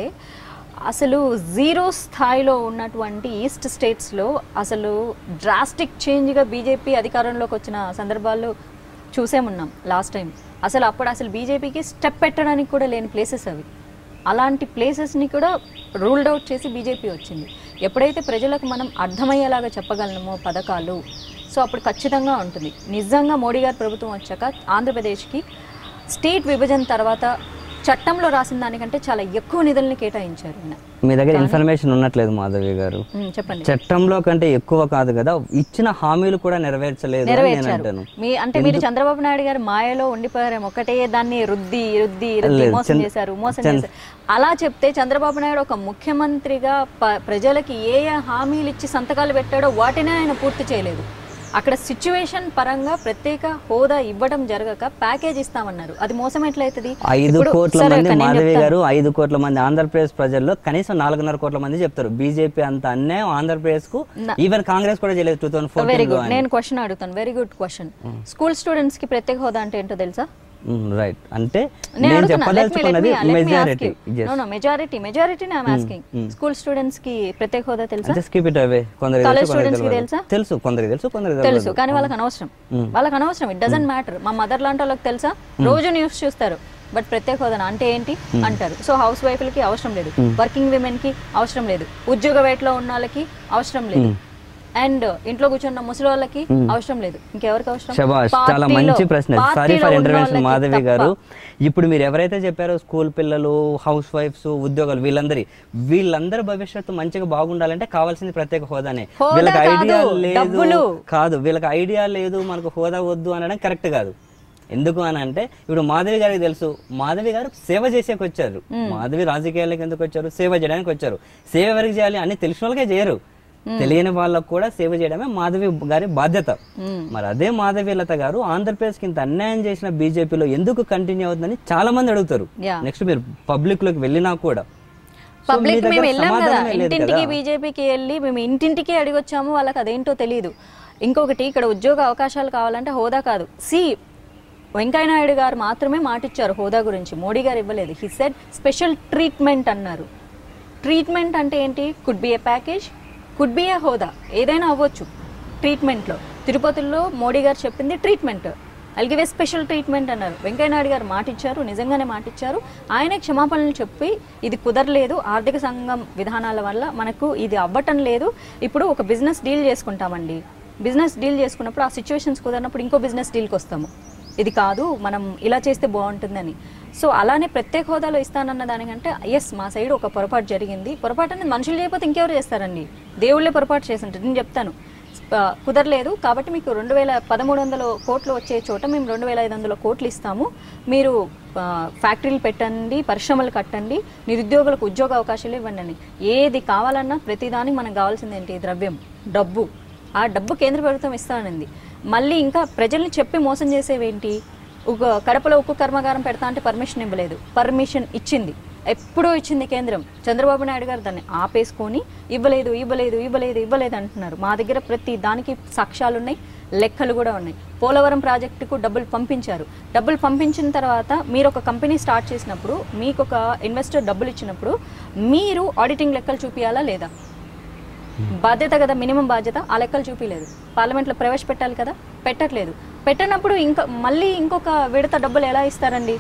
అసలు జీరో స్థాయిలో ఉన్నటువంటి ఈస్ట్ స్టేట్స్లో అసలు డ్రాస్టిక్ చేంజ్గా బీజేపీ అధికారంలోకి వచ్చిన సందర్భాల్లో చూసేమున్నాం లాస్ట్ టైం అసలు అప్పుడు అసలు బీజేపీకి స్టెప్ పెట్టడానికి కూడా లేని ప్లేసెస్ అవి అలాంటి ప్లేసెస్ని కూడా రూల్డ్ అవుట్ చేసి బీజేపీ వచ్చింది ఎప్పుడైతే ప్రజలకు మనం అర్థమయ్యేలాగా చెప్పగలమో పథకాలు సో అప్పుడు ఖచ్చితంగా ఉంటుంది నిజంగా మోడీ గారి ప్రభుత్వం వచ్చాక ఆంధ్రప్రదేశ్కి స్టేట్ విభజన తర్వాత చట్టంలో రాసిన దానికంటే చాలా ఎక్కువ నిధుల్ని కేటాయించారు ఆయన మీ దగ్గర ఇన్ఫర్మేషన్ ఉన్నట్లేదు మాధవి గారు ఉమ్, చెప్పండి చట్టంలో కంటే ఎక్కువ కాదు కదా ఇచ్చిన హామీలు కూడా నెరవేర్చలేదు అని నేను నెరవేర్చారు అంటాను మీ అంటే మీరు చంద్రబాబు నాయుడు గారు మాయలో ఉండిపోయారేమో ఒకటే దాన్ని రుద్ది రుద్ది రుద్ది లేదు, మోసం చంద్ర- చేశారు మోసం చంద్ర- చేశారు అలా చెప్తే చంద్రబాబు నాయుడు ఒక ముఖ్యమంత్రిగా ప- ప్రజలకి ఏ ఏ హామీలు ఇచ్చి సంతకాలు పెట్టాడో వాటినే ఆయన పూర్తి చేయలేదు అక్కడ సిచ్యువేషన్ పరంగా ప్రత్యేక హోదా ఇవ్వడం జరగక ప్యాకేజ్ ఇస్తామన్నారు అది మోసం ఎట్లయితది ఐదు ఇప్పుడు- కోట్ల సరే, మంది అక్క, నేను మాధవి చెప్తాను. గారు ఐదు కోట్ల మంది ఆంధ్రప్రదేశ్ ప్రజల్లో కనీసం నాలుగున్నర కోట్ల మంది చెప్తారు బీజేపీ అంత అన్యాయం ఆంధ్రప్రదేశ్ కు ఈవెన్ కాంగ్రెస్ కూడా చేయలేదు two thousand very fourteen good నేను క్వశ్చన్ అడుగుతాను very good question school students కి ప్రత్యేక హోదా అంటే ఏంటో తెలుసా రైట్ అంటే నేను నేను అడుగుతున్నా let me- let చెప్పదలుచుకున్నది me- let me ask majority you. No, no, majority, majority నేను asking. స్కూల్ స్టూడెంట్స్ కి ప్రత్యేక హోదా తెలుసా అంటే స్కిప్ ఇట్ అవే కొందరికి College తెలుసు కొందరికి students కి తెలియదు. తెలుసా? తెలుసు కొందరికి తెలుసు కొందరికి తెలుసు తెలియదు కానీ వాళ్ళకి అనవసరం వాళ్ళకి అనవసరం ఇట్ డజంట్ మ్యాటర్ మా మదర్ లాంటి వాళ్ళకి తెలుసా రోజు న్యూస్ చూస్తారు బట్ ప్రత్యేక హోదా అంటే ఏంటి అంటారు సో హౌస్ వైఫ్లకి అవసరం లేదు వర్కింగ్ విమెన్ కి అవసరం లేదు ఉద్యోగ వేటలో ఉన్న వాళ్ళకి అవసరం లేదు అండ్ ఇంట్లో కూర్చున్న ముసలి వాళ్ళకి అవసరం లేదు ఇంకెవరికి అవసరం శబాష్ చాలా పార్టీలో- మంచి ప్రశ్న సారీ పార్టీలో ఫర్ ఉన్న ఇంటర్వెన్షన్ వాళ్ళకి మాధవి తప్ప. గారు ఇప్పుడు మీరు ఎవరైతే చెప్పారో స్కూల్ పిల్లలు హౌస్ వైఫ్స్ ఉద్యోగాలు వీళ్ళందరి వీళ్ళందరి భవిష్యత్తు మంచిగా బాగుండాలంటే కావాల్సింది ప్రత్యేక హోదానే హోదా వీళ్ళకి ఐడియా కాదు, లేదు డబ్బులు. కాదు వీళ్ళకి ఐడియా లేదు మనకు హోదా వద్దు అనడం కరెక్ట్ కాదు ఎందుకు అని అంటే ఇప్పుడు మాధవి గారికి తెలుసు మాధవి గారు సేవ చేసేకి వచ్చారు మాధవి రాజకీయాలకు ఎందుకు వచ్చారు సేవ చేయడానికి వచ్చారు సేవ ఎవరికి చేయాలి అని తెలిసిన వాళ్ళకే చేయరు తెలియని వాళ్ళకు కూడా సేవ చేయడమే మాధవి గారి బాధ్యత మరి అదే మాధవి లత గారు ఆంధ్రప్రదేశ్ కి ఇంత అన్యాయం చేసిన బీజేపీలో ఎందుకు కంటిన్యూ అవుతుందని చాలా మంది అడుగుతారు Yeah. నెక్స్ట్ మీరు పబ్లిక్ లోకి వెళ్ళినా కూడా So, మీ పబ్లిక్ దగ్గర మేము వెళ్ళాం కదా సమాధానమే లేదు ఇంటింటికి కదా. బీజేపీకి వెళ్ళి మేము ఇంటింటికి అడిగొచ్చాము వాళ్ళకి అదేంటో తెలియదు ఇంకొకటి ఇక్కడ ఉద్యోగ అవకాశాలు కావాలంటే హోదా కాదు సి వెంకయ్యనాయుడు గారు మాత్రమే మాటిచ్చారు హోదా గురించి మోడీ గారు ఇవ్వలేదు హి సెడ్ స్పెషల్ ట్రీట్మెంట్ అన్నారు ట్రీట్మెంట్ అంటే ఏంటి could be a package could be a హోదా ఏదైనా అవ్వచ్చు ట్రీట్మెంట్లో తిరుపతిలో మోడీ గారు చెప్పింది ట్రీట్మెంట్ అలాగే స్పెషల్ ట్రీట్మెంట్ అన్నారు వెంకయ్యనాయుడు గారు మాటిచ్చారు నిజంగానే మాటిచ్చారు ఆయనే క్షమాపణలు చెప్పి ఇది కుదరలేదు ఆర్థిక సంఘం విధానాల వల్ల మనకు ఇది అవ్వటం లేదు ఇప్పుడు ఒక బిజినెస్ డీల్ చేసుకుంటామండి బిజినెస్ డీల్ చేసుకున్నప్పుడు ఆ సిచ్యువేషన్స్ కుదరినప్పుడు ఇంకో బిజినెస్ డీల్కి వస్తాము ఇది కాదు మనం ఇలా చేస్తే బాగుంటుందని సో అలానే ప్రత్యేక హోదాలో ఇస్తానన్న దానికంటే ఎస్ మా సైడ్ ఒక పొరపాటు జరిగింది పొరపాటు అనేది మనుషులు చేయకపోతే ఇంకెవరు చేస్తారండి దేవుళ్ళే పొరపాటు చేసి ఉంటుంది నేను చెప్తాను ఆ, కుదరలేదు కాబట్టి మీకు రెండు వేల పదమూడు వందల కోట్లు వచ్చే చోట మేము రెండు వేల ఐదు వందల కోట్లు ఇస్తాము మీరు ఆ, ఫ్యాక్టరీలు పెట్టండి పరిశ్రమలు కట్టండి నిరుద్యోగులకు ఉద్యోగ అవకాశాలు ఇవ్వండి అని ఏది కావాలన్నా ప్రతిదానికి మనకు కావాల్సింది ఏంటి ద్రవ్యం డబ్బు ఆ డబ్బు కేంద్ర ప్రభుత్వం ఇస్తానంది మళ్ళీ ఇంకా ప్రజల్ని చెప్పి మోసం చేసేవేంటి ఒక కడపలో ఉక్కు కర్మాగారం పెడతా అంటే పర్మిషన్ ఇవ్వలేదు పర్మిషన్ ఇచ్చింది ఎప్పుడో ఇచ్చింది కేంద్రం చంద్రబాబు నాయుడు గారు దాన్ని ఆపేసుకొని ఇవ్వలేదు ఇవ్వలేదు ఇవ్వలేదు ఇవ్వలేదు అంటున్నారు మా దగ్గర ప్రతి దానికి సాక్ష్యాలు ఉన్నాయి లెక్కలు కూడా ఉన్నాయి పోలవరం ప్రాజెక్టుకు డబ్బులు పంపించారు డబ్బులు పంపించిన తర్వాత మీరు ఒక కంపెనీ స్టార్ట్ చేసినప్పుడు మీకు ఒక ఇన్వెస్టర్ డబ్బులు ఇచ్చినప్పుడు మీరు ఆడిటింగ్ లెక్కలు చూపించాలా లేదా బాధ్యత కదా మినిమం బాధ్యత ఆ లెక్కలు చూపించలేదు పార్లమెంట్లో ప్రవేశపెట్టాలి కదా పెట్టట్లేదు పెట్టనప్పుడు ఇంకా మళ్ళీ ఇంకొక విడత డబ్బులు ఎలా ఇస్తారండి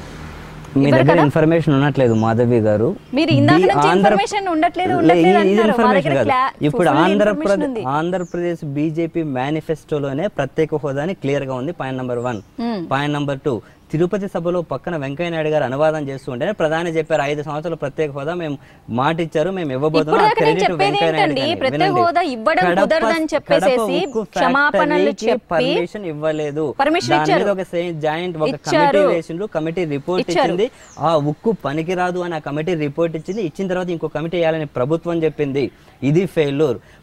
మీ ఇవ్వరు దగ్గర కదా? ఇన్ఫర్మేషన్ ఉండట్లేదు మాధవి గారు మీరు ఇందాక ది నుంచి ఆంధ్ర- information ఉండట్లేదు, లే, ఉండట్లేదు ఇది అంటున్నారు. మా information దగ్గర కాదు. cla- ఇప్పుడు full information ఆంధ్రప్రదేశ్ ఉంది. ఆంధ్రప్రదేశ్ బీజేపీ మేనిఫెస్టోలోనే ప్రత్యేక హోదాని క్లియర్ గా ఉంది point number one Hmm. Point number two Tirupati సభలో పక్కన వెంకయ్య నాయుడు గారు అనువాదం చేస్తూ ఉంటేనే ప్రధాని చెప్పారు ఐదు సంవత్సరాల ప్రత్యేక హోదా మేము మాట ఇచ్చారు మేము ఇవ్వబోతున్నాం ఇప్పుడు ఆ దాకా నేను credit చెప్పేది వెంకయ్య నాయుడు ఏంటండి, గారిని. ప్రత్యేక వినండి. హోదా ఇవ్వడం కడప- కుదరదని చెప్పేసేసి కడప ఉక్కు క్షమాపణలు ఫ్యాక్టరీకి చెప్పి పర్మిషన్ ఇవ్వలేదు పర్మిషన్ దాని మీద ఇచ్చారు. ఒక జాయింట్ ఒక ఇచ్చారు. కమిటీ వేసిండ్రు కమిటీ రిపోర్ట్ ఇచ్చారు. ఇచ్చింది ఆ ఉక్కు పనికిరాదు అని ఆ కమిటీ రిపోర్ట్ ఇచ్చింది ఇచ్చిన తర్వాత ఇంకో కమిటీ వేయాలని ప్రభుత్వం చెప్పింది ఇది ఫెయిల్యూర్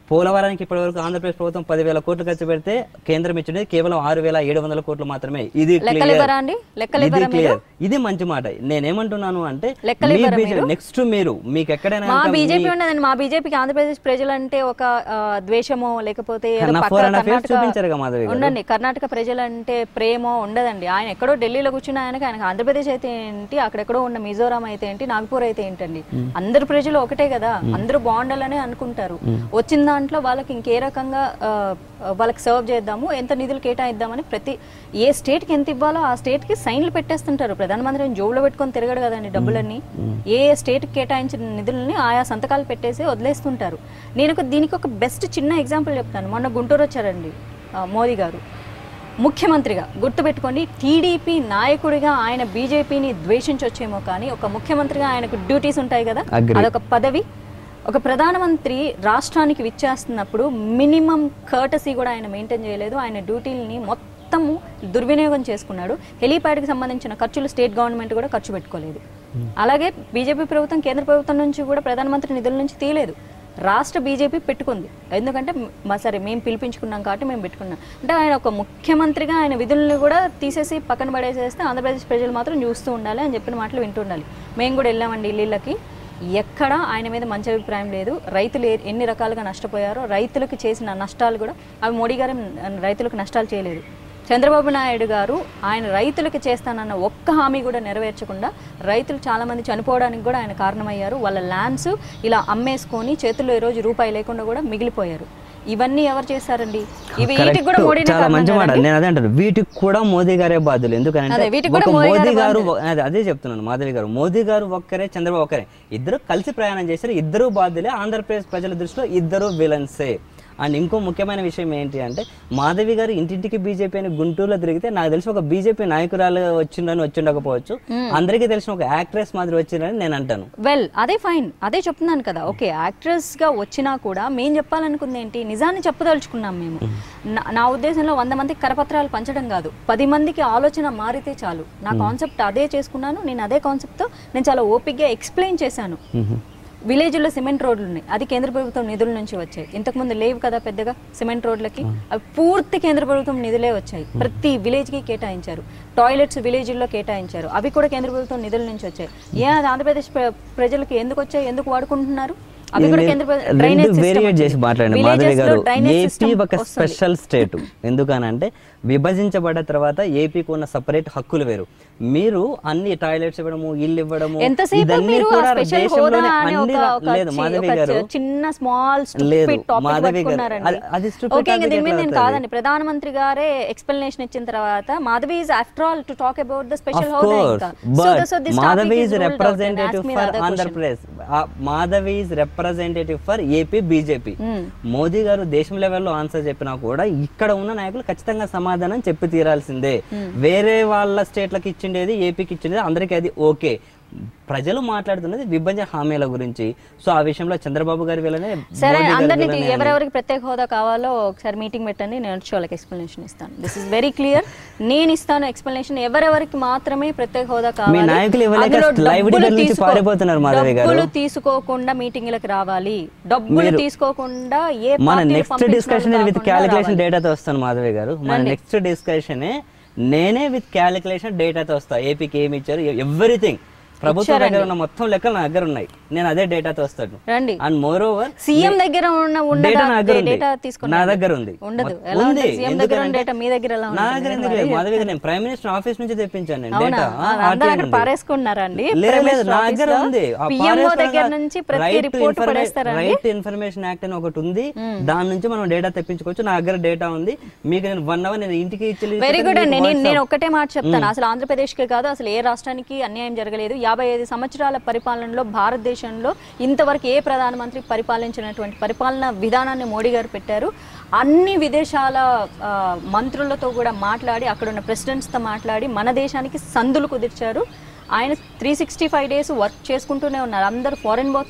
పోలవరానికి ఇప్పటివరకు ఆంధ్రప్రదేశ్ ప్రభుత్వం పదివేల కోట్లు ఖర్చు పెడితే కేంద్రం ఇచ్చింది కేవలం ఆరు వేల ఏడు వందల కోట్లు మాత్రమే ఇది లెక్కలు clear. ఇవ్వరా అండి? లెక్కలు ఇది ఇవ్వరా clear. ఇది మంచి మాట నేనేమంటున్నాను అంటే లెక్కలు ఇవ్వరా నెక్స్ట్ మీరు మీకు ఎక్కడైనా మా కనుక బీజేపీ ఉన్నదండి మా బీజేపీకి ఆంధ్రప్రదేశ్ ప్రజలంటే ఒక ఆ, ద్వేషమో లేకపోతే ఏదో నా పక్క four and half years Karnataka- చూపించారుగా Madhavi గారు. ఉండండి కర్ణాటక ప్రజలంటే ప్రేమో ఉండదండి ఆయన ఎక్కడో ఢిల్లీలో కూర్చున్న ఆయనకి ఆయనకు ఆంధ్రప్రదేశ్ అయితే ఏంటి అక్కడెక్కడో ఉన్న మిజోరాం అయితే ఏంటి నాగపూర్ అయితే ఏంటండి అందరు ప్రజలు ఒకటే కదా అందరూ బాగుండాలనే అనుకుంటారు వచ్చిన దాంట్లో వాళ్ళకి ఇంకే రకంగా ఆ, వాళ్ళకి సర్వ్ చేద్దాము ఎంత నిధులు కేటాయిద్దామని ప్రతి ఏ స్టేట్ కి ఎంత ఇవ్వాలో ఆ స్టేట్ కి సైన్లు పెట్టేస్తుంటారు ప్రధానమంత్రి జోబులో పెట్టుకొని తిరగడు కదండి డబ్బులన్నీ ఏ స్టేట్ కి కేటాయించిన నిధులని ఆయా సంతకాలు పెట్టేసి వదిలేస్తుంటారు నేను ఒక దీనికి ఒక బెస్ట్ చిన్న ఎగ్జాంపుల్ చెప్తాను మొన్న గుంటూరు వచ్చారండి ఆ, మోదీ గారు ముఖ్యమంత్రిగా గుర్తుపెట్టుకోండి టీడీపీ నాయకుడిగా ఆయన బీజేపీని ద్వేషించొచ్చేమో కానీ ఒక ముఖ్యమంత్రిగా ఆయనకు డ్యూటీస్ ఉంటాయి కదా Agree. అదొక పదవి ఒక ప్రధానమంత్రి రాష్ట్రానికి విచ్చేస్తున్నప్పుడు మినిమం కర్టసీ కూడా ఆయన మెయింటైన్ చేయలేదు ఆయన డ్యూటీలని మొత్తము దుర్వినియోగం చేసుకున్నాడు హెలీప్యాడ్కి సంబంధించిన ఖర్చులు స్టేట్ గవర్నమెంట్ కూడా ఖర్చు పెట్టుకోలేదు అలాగే బీజేపీ ప్రభుత్వం కేంద్ర ప్రభుత్వం నుంచి కూడా ప్రధానమంత్రి నిధుల నుంచి తీయలేదు రాష్ట్ర బీజేపీ పెట్టుకుంది ఎందుకంటే మా సరే మేము పిలిపించుకున్నాం కాబట్టి మేము పెట్టుకున్నాం అంటే ఆయన ఒక ముఖ్యమంత్రిగా ఆయన విధులను కూడా తీసేసి పక్కన పడేసేస్తే ఆంధ్రప్రదేశ్ ప్రజలు మాత్రం చూస్తూ ఉండాలి అని చెప్పిన మాటలు వింటుండాలి మేము కూడా వెళ్ళామండి ఇళ్ళకి ఎక్కడ ఆయన మీద మంచి అభిప్రాయం లేదు రైతులు ఏ- ఎన్ని రకాలుగా నష్టపోయారో రైతులకు చేసిన నష్టాలు కూడా అవి మోడీ గారు రైతులకు నష్టాలు చేయలేదు చంద్రబాబు నాయుడు గారు ఆయన రైతులకు చేస్తానన్న ఒక్క హామీ కూడా నెరవేర్చకుండా రైతులు చాలా మంది చనిపోవడానికి కూడా ఆయన కారణమయ్యారు వాళ్ళ ల్యాండ్స్ ఇలా అమ్మేసుకొని చేతుల్లో ఈ రోజు రూపాయి లేకుండా కూడా మిగిలిపోయారు ఇవన్నీ ఎవరు చేశారండి ఇవి వీటికి కూడా Correct. మోడీనే చాలా కారణం మంచి మాట కదండి? నేను అదే అంటాను వీటికి కూడా మోదీ గారే బాధ్యులు ఎందుకంటే అదే, వీటికి కూడా ఒక మోదీ మోదీ గారే గారు అదే అదే చెప్తున్నాను మాధవి గారు మోదీ గారు ఒక్కరే చంద్రబాబు ఒక్కరే ఇద్దరు కలిసి ప్రయాణం చేశారు ఇద్దరు బాధ్యులే ఆంధ్రప్రదేశ్ ప్రజల దృష్టిలో ఇద్దరు విలన్సే అండ్ ఇంకో ముఖ్యమైన విషయం ఏంటి అంటే మాధవి గారు ఇంటింటికి బీజేపీ అని గుంటూరులో తిరిగితే నాకు తెలిసి ఒక బీజేపీ నాయకురాలు వచ్చిందని వచ్చిండకపోవచ్చు అందరికీ తెలిసిన ఒక యాక్ట్రెస్ మాదిరి వచ్చిందని నేను అంటాను వెల్ అదే ఫైన్ అదే చెప్తున్నాను కదా ఓకే యాక్ట్రెస్ గా వచ్చినా కూడా మేము చెప్పాలనుకుంది ఏంటి నిజాన్ని చెప్పదలుచుకున్నాం మేము నా- నా ఉద్దేశంలో వంద మందికి కరపత్రాలు పంచడం కాదు పది మందికి ఆలోచన మారితే చాలు నా కాన్సెప్ట్ అదే చేసుకున్నాను నేను అదే కాన్సెప్ట్ తో నేను చాలా ఓపిక్గా ఎక్స్ప్లెయిన్ చేశాను విలేజ్లో సిమెంట్ రోడ్లు ఉన్నాయి అది కేంద్ర ప్రభుత్వం నిధుల నుంచి వచ్చాయి ఇంతకుముందు లేవు కదా పెద్దగా సిమెంట్ రోడ్లకి అవి పూర్తి కేంద్ర ప్రభుత్వం నిధులే వచ్చాయి ప్రతి విలేజ్ కి కేటాయించారు టాయిలెట్స్ విలేజ్ల్లో కేటాయించారు అవి కూడా కేంద్ర ప్రభుత్వం నిధుల నుంచి వచ్చాయి ఏ అది ఆంధ్రప్రదేశ్ ప్ర- ప్రజలకు ఎందుకు వచ్చాయి ఎందుకు వాడుకుంటున్నారు అవి ఇది కూడా మీరు కేంద్ర ప్ర- రెండు డ్రైనేజ్ సిస్టమ్ వేరియేట్ చేసి వచ్చింది. మాట్లాడండి Villages మాధవి లో గారు డ్రైనేజ్ ఏపీ సిస్టమ్ ఒక వస్తుంది. స్పెషల్ స్టేట్ ఎందుకనంటే విభజించబడ్డ తర్వాత ఏపీకి ఉన్న సపరేట్ హక్కులు వేరు మీరు అన్ని టాయిలెట్స్ ఇవ్వడము ఇల్లు ఇవ్వడము ఎంతసేపు ఇదన్నీ మీరు ఆ కూడా స్పెషల్ హోదా దేశంలోనే అనే అన్ని ఒక రా- ఒక లేదు చి- మాధవి ఒక గారు చి- చిన్న స్మాల్ లేదు, టాపిక్ మాధవి గారు. పట్టుకున్నారండి అది- అది stupid ఓకే ఇంకా topic దీని మీద ఎట్లా నేను అవుతుంది? కాదండి ప్రధానమంత్రి గారే ఎక్స్ప్లెనేషన్ ఇచ్చిన తర్వాత Madhavi is after all to talk about the special Of హోదా course, ఇంకా but so this Madhavi is representative for Andhra Pradesh. Uh, Madhavi is representative for AP BJP. Modi garu దేశం లెవెల్లో ఆన్సర్ చెప్పినా కూడా ఇక్కడ ఉన్న నాయకులు ఖచ్చితంగా సమాధానం చెప్పి తీరాల్సిందే వేరే వాళ్ళ స్టేట్లకు ఇచ్చిండేది ఏపీకి ఇచ్చిండేది అందరికీ అది ఓకే ప్రజలు మాట్లాడుతున్నది విభజన హామీల గురించి సో ఆ విషయంలో చంద్రబాబు గారి వీళ్ళనే సరే మోదీ గారి అందరికి వీళ్ళనే అని. ఎవరెవరికి ప్రత్యేక హోదా కావాలో ఒకసారి మీటింగ్ పెట్టండి నేను వచ్చి వాళ్ళకి ఎక్స్ప్లెనేషన్ ఇస్తాను దిస్ ఇస్ వెరీ క్లియర్ నేను ఇస్తాను ఎక్స్ప్లెనేషన్ ఎవరెవరికి మాత్రమే ప్రత్యేక హోదా కావాలి నాయకులు ఇవ్వలేక అందులో live డబ్బులు debate నుంచి తీసుకో- పారిపోతున్నారు మాధవి గారు. డబ్బులు తీసుకోకుండా మీటింగ్లకు రావాలి డబ్బులు తీసుకోకుండా ఏ మన పార్టీలు నెక్స్ట్ పంపించిన డిస్కషన్ వాళ్ళు విత్ కాకుండా క్యాలిక్యులేషన్ రావాలి. డేటాతో వస్తాను మాధవి గారు మన నెక్స్ట్ డిస్కషన్ నేనే విత్ క్యాలిక్యులేషన్ డేటాతో వస్తా ఏపీకి ఏమి ఇచ్చారు ఎవ్రీథింగ్ ప్రభుత్వం దగ్గర ఉన్న మొత్తం లెక్కలు నా దగ్గర ఉన్నాయి నేను అదే డేటాతో వస్తాను రండి అండ్ మోర్ ఓవర్ సీఎం దగ్గర ఉన్న ఉండదా డేటా నా దగ్గర ఉంది. డేటా తీసుకున్నా నా దగ్గర ఉంది ఉండదు మొత్తం ఎలా ఉంది. ఉంటుంది సీఎం దగ్గర ఉన్న ఎందుకంటే డేటా మీ దగ్గర ఎలా నా ఉంటుంది దగ్గర ఎందుకు లేదు మాధవి గారు నేను ప్రైమ్ మినిస్టర్ ఆఫీస్ నుంచి తెప్పించాను నేను అవునా డేటా ఆ, అందరూ అక్కడ పారేసుకున్నారండి లేదు లేదు నా దగ్గర ఉంది పిఎంఓ దగ్గర నుంచి ప్రతి రిపోర్ట్ పడేస్తారండి రైట్ ఇన్ఫర్మేషన్ యాక్ట్ అని ఒకటి ఉంది దాని నుంచి మనం డేటా తెప్పించుకోవచ్చు నా దగ్గర డేటా ఉంది మీకు నేను వన్ అవర్ నేను ఇంటికి ఇచ్చి వెరీ గుడ్ అండి నేను నేను ఒక్కటే మాట చెప్తాను అసలు ఆంధ్రప్రదేశ్ కే కాదు అసలు ఏ రాష్ట్రానికి అన్యాయం జరగలేదు యాభై ఐదు సంవత్సరాల పరిపాలనలో భారతదేశంలో ఇంతవరకు ఏ ప్రధానమంత్రి పరిపాలించినటువంటి పరిపాలన విధానాన్ని మోడీ గారు పెట్టారు అన్ని విదేశాల ఆ, మంత్రులతో కూడా మాట్లాడి అక్కడ ఉన్న ప్రెసిడెంట్స్తో మాట్లాడి మన దేశానికి సందులు కుదిర్చారు ఆయన three sixty five days work చేసుకుంటూనే ఉన్నారు అందరూ ఫారెన్ పోతున్నాడు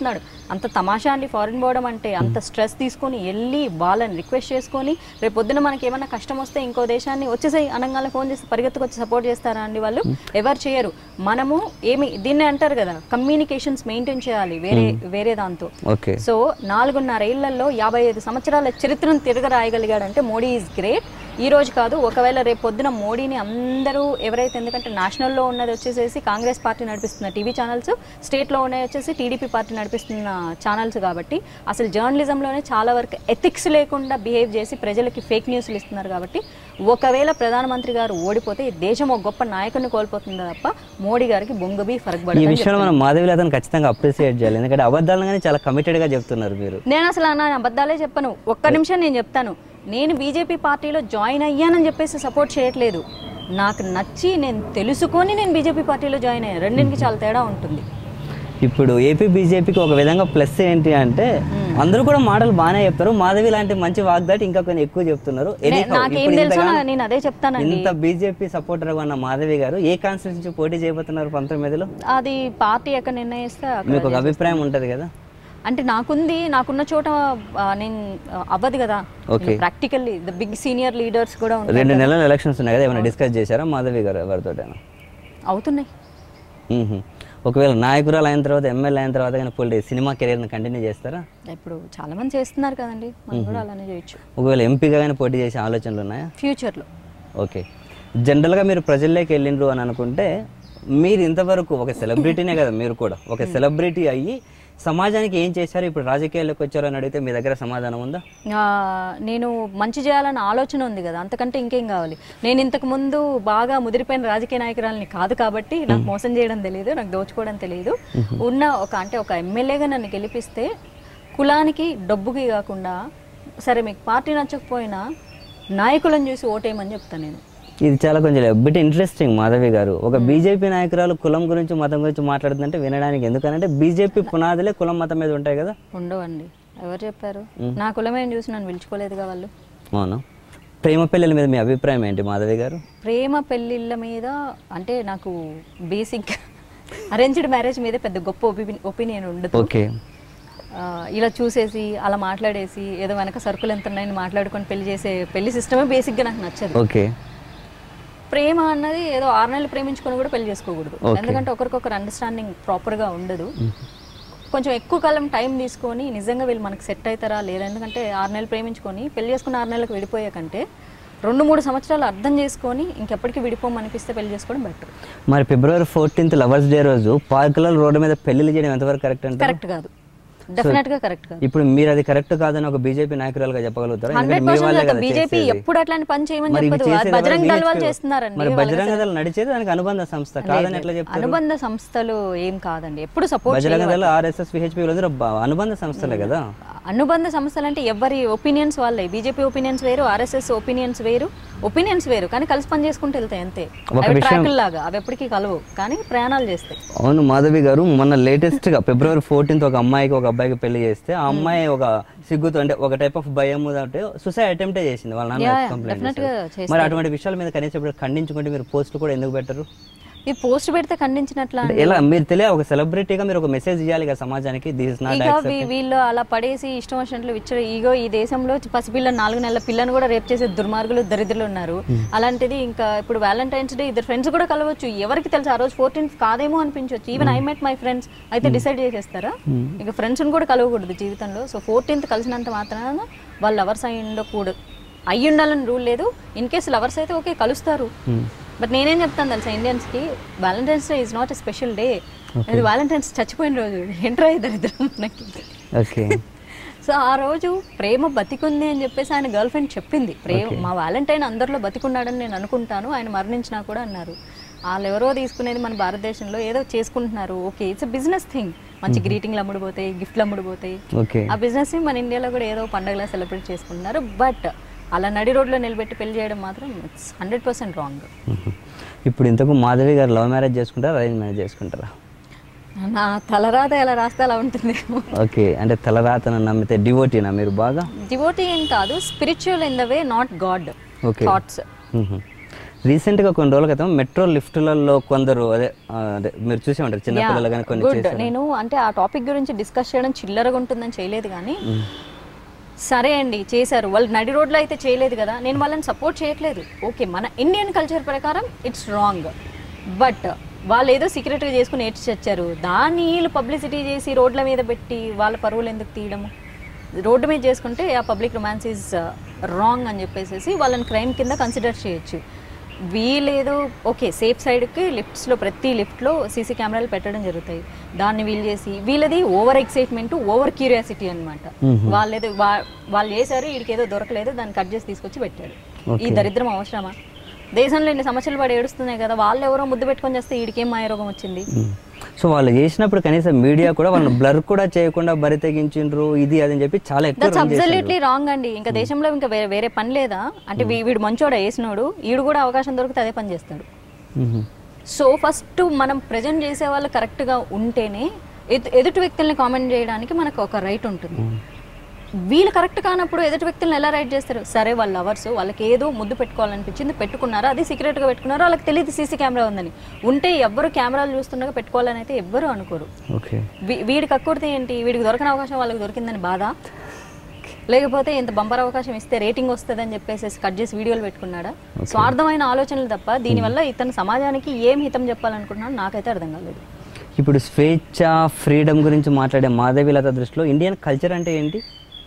అంత తమాషా అండి ఫారిన్ పోవడం అంటే అంత స్ట్రెస్ తీసుకొని వెళ్ళి వాళ్ళని రిక్వెస్ట్ చేసుకొని రేపు పొద్దున మనకి ఏమైనా కష్టం వస్తే ఇంకో దేశాన్ని వచ్చేసాయి అనగానే ఫోన్ చేసి పరిగెత్తుకు వచ్చి సపోర్ట్ చేస్తారా అండి వాళ్ళు ఎవరు చేయరు మనము ఏమి దీన్ని అంటారు కదా కమ్యూనికేషన్స్ మెయింటైన్ చేయాలి వేరే వేరే దాంతో ఓకే సో నాలుగున్నర ఏళ్లలో యాభై ఐదు సంవత్సరాల చరిత్రను తిరగ రాయగలిగాడంటే మోడీ ఈజ్ గ్రేట్ ఈ రోజు కాదు ఒకవేళ రేపు పొద్దున మోడీని అందరూ ఎవరైతే ఎందుకంటే నేషనల్లో ఉన్నది వచ్చేసేసి కాంగ్రెస్ పార్టీ నడిపిస్తున్న టీవీ ఛానల్స్ స్టేట్లో ఉన్నాయి వచ్చేసి టీడీపీ పార్టీ నడిపిస్తున్న ఛానల్స్ కాబట్టి అసలు జర్నలిజంలోనే చాలా వరకు ఎథిక్స్ లేకుండా బిహేవ్ చేసి ప్రజలకి ఫేక్ న్యూస్లు ఇస్తున్నారు కాబట్టి ఒకవేళ ప్రధానమంత్రి గారు ఓడిపోతే ఈ దేశం ఒక గొప్ప నాయకుడిని కోల్పోతుంది తప్ప మోడీ గారికి బొంగబీ ఫరక్ ఈ పడదు విషయంలో మనం మాధవి అతను ఖచ్చితంగా అప్రిసియేట్ చేయాలి ఎందుకంటే అబద్ధాలను చాలా కమిటెడ్గా చెప్తున్నారు మీరు నేను అసలు నా అబద్ధాలే చెప్పను ఒక్క నిమిషం నేను చెప్తాను నేను బీజేపీ పార్టీలో జాయిన్ అయ్యానని చెప్పేసి సపోర్ట్ చేయట్లేదు నాకు నచ్చి నేను తెలుసుకొని నేను బీజేపీ పార్టీలో జాయిన్ అయ్యాను రెండింటికి చాలా తేడా ఉంటుంది ఇప్పుడు ఏపీ బీజేపీకి ఒక విధంగా ప్లస్ ఏంటి అంటే అందరూ కూడా మాటలు బాగానే చెప్తారు మాధవి లాంటి మంచి వాగ్దాటి ఇంకా కొన్ని ఎక్కువ చెప్తున్నారు నే- Anyhow, నాకేం ఇప్పుడు తెలుసో ఇంతగా- నా- నేను అదే చెప్తానండి ఇంత బీజేపీ సపోర్టర్ ఉన్న మాధవి గారు ఏ కాన్స్టిట్యూన్సీ నుంచి పోటీ చేయబోతున్నారు పంతొమ్మిదిలో అది పార్టీ ఎక్కడ నిర్ణయిస్తే అక్కడ మీకు ఒక అభిప్రాయం ఉంటది కదా అంటే నాకుంది నాకున్న చోట ఆ, నేను ఆ, అవ్వదు కదా Okay. Practically the big senior leaders కూడా ఉంటారు రెండు నెలల ఎలక్షన్స్ ఉన్నాయి కదా ఏమైనా డిస్కస్ చేశారా మాధవి గారు ఎవరితోటైనా అవుతున్నాయి మ్మ్హ. ఒకవేళ నాయకురాలు అయిన తర్వాత ఎమ్మెల్యే అయిన తర్వాత కానీ పొలిటి సినిమా కెరీర్ని కంటిన్యూ చేస్తారా ఇప్పుడు చాలా మంది చేస్తున్నారు కదండి మనం కూడా అలానే చేయొచ్చు ఒకవేళ ఎంపీగా కానీ పోటీ చేసే ఆలోచనలు ఉన్నాయా ఫ్యూచర్లో ఓకే జనరల్గా మీరు ప్రజల్లోకి వెళ్ళిండ్రు అని అనుకుంటే మీరు ఇంతవరకు ఒక సెలబ్రిటీనే కదా మీరు కూడా ఒక సెలబ్రిటీ అయ్యి సమాజానికి ఏం చేశారు ఇప్పుడు రాజకీయాల్లోకి వచ్చారు అని అడిగితే మీ దగ్గర సమాధానం ఉందా ఆ, నేను మంచి చేయాలన్న ఆలోచన ఉంది కదా అంతకంటే ఇంకేం కావాలి నేను ఇంతకు ముందు బాగా ముదిరిపోయిన రాజకీయ నాయకురాలని కాదు కాబట్టి నాకు మోసం చేయడం తెలియదు నాకు దోచుకోవడం తెలియదు ఉన్న ఒక అంటే ఒక ఎమ్మెల్యేగా నన్ను గెలిపిస్తే కులానికి డబ్బుకి కాకుండా సరే మీకు పార్టీ నచ్చకపోయినా నాయకులను చూసి ఓటేయమని చెప్తాను నేను ఇది చాలా కొంచెం బిట్ ఇంట్రెస్టింగ్ మాధవి గారు ఒక బీజేపీ నాయకురాలు కులం గురించి మతం గురించి మాట్లాడుతుందంటే వినడానికి ఎందుకనంటే బీజేపీ పునాదులే కులం మతం మీద ఉంటాయి కదా ఉండవండి ఎవరు చెప్పారు నా కులమేం చూసి నన్ను పిలుచుకోలేదుగా వాళ్ళు అవును ప్రేమ పెళ్ళిల మీద మీ అభిప్రాయం ఏంటి మాధవి గారు ప్రేమ పెళ్ళిళ్ళ మీద అంటే నాకు బేసిక్ అరేంజ్డ్ మ్యారేజ్ మీద పెద్ద గొప్ప ఒపి- ఒపీనియన్ ఉండదు ఓకే ఆ, ఇలా చూసేసి అలా మాట్లాడేసి ఏదో వెనక సరుకులు ఎంత ఉన్నాయని మాట్లాడుకొని పెళ్లి చేసే పెళ్లి సిస్టమే బేసిక్గా నాకు నచ్చదు ఓకే ప్రేమ అన్నది ఏదో ఆరు నెలలు ప్రేమించుకొని కూడా పెళ్లి చేసుకోకూడదు ఎందుకంటే ఒకరికొకరు అండర్స్టాండింగ్ ప్రాపర్గా ఉండదు కొంచెం ఎక్కువ కాలం టైం తీసుకొని నిజంగా వీళ్ళు మనకి సెట్ అవుతారా లేదా ఎందుకంటే ఆరు నెలలు ప్రేమించుకొని పెళ్లి చేసుకుని ఆరు నెలలకు విడిపోయాకంటే రెండు మూడు సంవత్సరాలు అర్థం చేసుకొని ఇంకెప్పటికీ విడిపోమనిపిస్తే పెళ్లి చేసుకోవడం బెటర్ మరి ఫిబ్రవరి ఫోర్టీన్త్ లవర్స్ డే రోజు పార్కులలో రోడ్డు మీద పెళ్లిళ్ళు చేయడం ఎంతవరకు కరెక్ట్ అంటే కరెక్ట్ కాదు డెఫినెట్ గా కరెక్ట్ కాదు ఇప్పుడు మీరు అది కరెక్ట్ కాదని ఒక బీజేపీ నాయకురాలుగా చెప్పగలుగుతారా హండ్రెడ్ ఎందుకంటే మీ వాళ్ళే పర్సెంట్ కదా బీజేపీ చేసేది. ఎప్పుడు అట్లాంటి పని చేయమని మరి ఇవి చెప్పదు చేసేది బజరంగ్ ఎవరు? దళ వాళ్ళు VHP చేస్తున్నారండి మరి వాళ్ళ బజరంగ దళ నడిచేది దానికి అనుబంధ సంస్థ కాదని ఎట్లా చెప్తారు అనుబంధ సంస్థలు ఏం కాదండి ఎప్పుడు సపోర్ట్ బజరంగ దళ ఆర్ఎస్ఎస్ విహెచ్పి అనుబంధ సంస్థలే కదా అనుబంధ సంస్థలు అంటే ఎవరి ఒపీనియన్స్ వాళ్ళే బీజేపీ ఒపీనియన్స్ వేరు ఆర్ఎస్ఎస్ ఒపీనియన్స్ వేరు ఒపీనియన్స్ వేరు కానీ కలిసి పని చేసుకుంటూ వెళ్తాయి అంతే ఒక అవి విషయం- ట్రాకుల లాగా అవి ఎప్పటికీ కలవు కానీ ప్రయాణాలు చేస్తాయి అవును మాధవి గారు మొన్న లేటెస్ట్ గా ఫిబ్రవరి ఫోర్టీన్త్ ఒక అమ్మాయికి ఒక అబ్బాయికి పెళ్లి చేస్తే ఆ అమ్మాయి ఒక సిగ్గుతో అంటే ఒక టైప్ ఆఫ్ భయం అంటే సూసైడ్ అటెంప్టే చేసింది వాళ్ళ నాన్న Yeah, yeah, కంప్లైంట్ definitely గా చేశారు. మరి అటువంటి విషయాల మీద కనీసం ఇప్పుడు ఖండించుకుంటే మీరు పోస్ట్ కూడా ఎందుకు పెట్టరు ఈ పోస్ట్ పెడితే ఖండించినట్లా అంటే ఎలా మీరు తెలియ ఒక సెలబ్రిటీగా మీరు ఒక మెసేజ్ ఇవ్వాలి కదా సమాజానికి దిస్ ఇస్ నాట్ ఇక వీ- వీళ్ళు అలా పడేసి ఇష్టం వచ్చినట్లు విచ్చరు ఈగో ఈ దేశంలో పసిపిల్ల నాలుగు నెలల పిల్లని కూడా రేప్ చేసే దుర్మార్గులు దరిద్రులు ఉన్నారు అలాంటిది ఇంకా ఇప్పుడు వ్యాలంటైన్స్ డే ఇద్దరు ఫ్రెండ్స్ కూడా కలవచ్చు ఎవరికి తెలుసు ఆ రోజు ఫోర్టీన్త్ కాదేమో అనిపించవచ్చు even I met my friends అయితే డిసైడ్ చేసేస్తారా ఇక ఫ్రెండ్స్ని కూడా కలవకూడదు జీవితంలో సో ఫోర్టీన్త్ కలిసినంత మాత్రాన వాళ్ళు లవర్స్ అయి ఉండకూడదు అయి ఉండాలని రూల్ లేదు ఇన్ కేస్ లవర్స్ అయితే ఓకే కలుస్తారు బట్ నేనేం చెప్తాను తెలుసా ఇండియన్స్కి Valentine's day is not a special day ఇది వ్యాలంటైన్స్ చచ్చిపోయిన రోజు ఎంటర్ అయ్యి ఇద్దరు మనకి ఓకే సో ఆ రోజు ప్రేమ బతికుంది అని చెప్పేసి ఆయన గర్ల్ ఫ్రెండ్ చెప్పింది ప్రేమ మా వ్యాలంటైన్ అందరిలో బతికున్నాడని నేను అనుకుంటాను ఆయన మరణించినా కూడా అన్నారు వాళ్ళు ఎవరో తీసుకునేది మన భారతదేశంలో ఏదో చేసుకుంటున్నారు ఓకే ఇట్స్ బిజినెస్ థింగ్ మంచి గ్రీటింగ్లు అమ్ముడుపోతాయి గిఫ్ట్లు అమ్ముడుపోతాయి ఓకే ఆ బిజినెస్ మన ఇండియాలో కూడా ఏదో పండగలా సెలబ్రేట్ చేసుకుంటున్నారు బట్ అలా నడి రోడ్లో నిలబెట్టి పెళ్లి చేయడం మాత్రం ఇట్స్ హండ్రెడ్ పర్సెంట్ రాంగ్ ఇప్పుడు ఇంతకు మాధవి గారు లవ్ మ్యారేజ్ చేసుకుంటారా అరేంజ్ మ్యారేజ్ చేసుకుంటారా నా తలరాత ఎలా రాస్తే అలా ఉంటుంది ఓకే అంటే తలరాతను నమ్మితే డివోటీనా మీరు బాగా డివోటీ ఏం కాదు spiritual in the way not God okay thoughts hmm. రీసెంట్గా కొన్ని రోజుల క్రితం మెట్రో లిఫ్టులలో కొందరు అదే ఆ, అదే మీరు చూసే ఉంటారు చిన్నపిల్లలు కానీ కొన్ని గుడ్ చేశారు నేను అంటే ఆ టాపిక్ గురించి డిస్కస్ చేయడం చిల్లరగా ఉంటుందని చేయలేదు కానీ సరే అండి చేశారు వాళ్ళు నడి రోడ్లో అయితే చేయలేదు కదా నేను వాళ్ళని సపోర్ట్ చేయట్లేదు ఓకే మన ఇండియన్ కల్చర్ ప్రకారం ఇట్స్ రాంగ్ బట్ వాళ్ళు ఏదో సీక్రెట్గా చేసుకుని ఏడ్చి చచ్చారు దాన్ని వీళ్ళు పబ్లిసిటీ చేసి రోడ్ల మీద పెట్టి వాళ్ళ పరువులు ఎందుకు తీయడము రోడ్డు మీద చేసుకుంటే ఆ పబ్లిక్ రొమాన్స్ ఈజ్ రాంగ్ అని చెప్పేసి వాళ్ళని క్రైమ్ కింద కన్సిడర్ చేయొచ్చు వీళ్ళేదో ఓకే సేఫ్ సైడ్కి లిఫ్ట్స్లో ప్రతి లిఫ్ట్లో సీసీ కెమెరాలు పెట్టడం జరుగుతాయి దాన్ని వీళ్ళు చేసి వీళ్ళది ఓవర్ ఎక్సైట్మెంట్ ఓవర్ క్యూరియాసిటీ అనమాట వాళ్ళేదో వా- వాళ్ళు చేశారు వీడికి ఏదో దొరకలేదు దాన్ని కట్ చేసి తీసుకొచ్చి పెట్టాడు ఈ దరిద్రం అవసరమా దేశంలో ఇన్ని సమస్యలు పడి ఏడుస్తున్నాయి కదా వాళ్ళు ఎవరో ముద్దు పెట్టుకొని చేస్తే వీడికేం మాయరోగం వచ్చింది సో వాళ్ళు చేసినప్పుడు కనీసం మీడియా కూడా వాళ్ళని బ్లర్ కూడా చేయకుండా బరి తెగించిండ్రు ఇది అది అని చెప్పి చాలా ఎక్కువ దట్స్ run చేశారు. అబ్సల్యూట్లీ రాంగ్ అండి ఇంకా దేశంలో ఇంకా వేరే వేరే పని లేదా అంటే వీ- వీడు మంచోడ వేసినోడు వీడు కూడా అవకాశం దొరికితే అదే పని చేస్తాడు మ్మ్. సో ఫస్ట్ మనం ప్రజెంట్ చేసే వాళ్ళు కరెక్ట్గా ఉంటేనే ఎదు- ఎదుటి వ్యక్తుల్ని కామెంట్ చేయడానికి మనకు ఒక రైట్ ఉంటుంది వీళ్ళు కరెక్ట్ కానప్పుడు ఎదుటి వ్యక్తులను ఎలా రైట్ చేస్తారు సరే వాళ్ళ లవర్స్ వాళ్ళకి ఏదో ముద్దు పెట్టుకోవాలనిపించింది పెట్టుకున్నారు అది సీక్రెట్గా పెట్టుకున్నారు వాళ్ళకి తెలియదు సీసీ కెమెరా ఉందని ఉంటే ఎవ్వరు కెమెరాలు చూస్తుండగా పెట్టుకోవాలని అయితే ఎవ్వరు అనుకోరు ఓకే వీ- వీడికి అక్కుడితే ఏంటి వీడికి దొరకని అవకాశం వాళ్ళకి దొరికిందని బాధ లేకపోతే ఇంత బంపర్ అవకాశం ఇస్తే రేటింగ్ వస్తుందని చెప్పేసి కట్ చేసి వీడియోలు పెట్టుకున్నాడా స్వార్థమైన ఆలోచనలు తప్ప దీనివల్ల ఇతను సమాజానికి ఏం హితం చెప్పాలనుకుంటున్నాడు నాకైతే అర్థం కాలేదు ఇప్పుడు స్వేచ్ఛ ఫ్రీడమ్ గురించి మాట్లాడే మాధవి లత దృష్టిలో ఇండియన్ కల్చర్ అంటే ఏంటి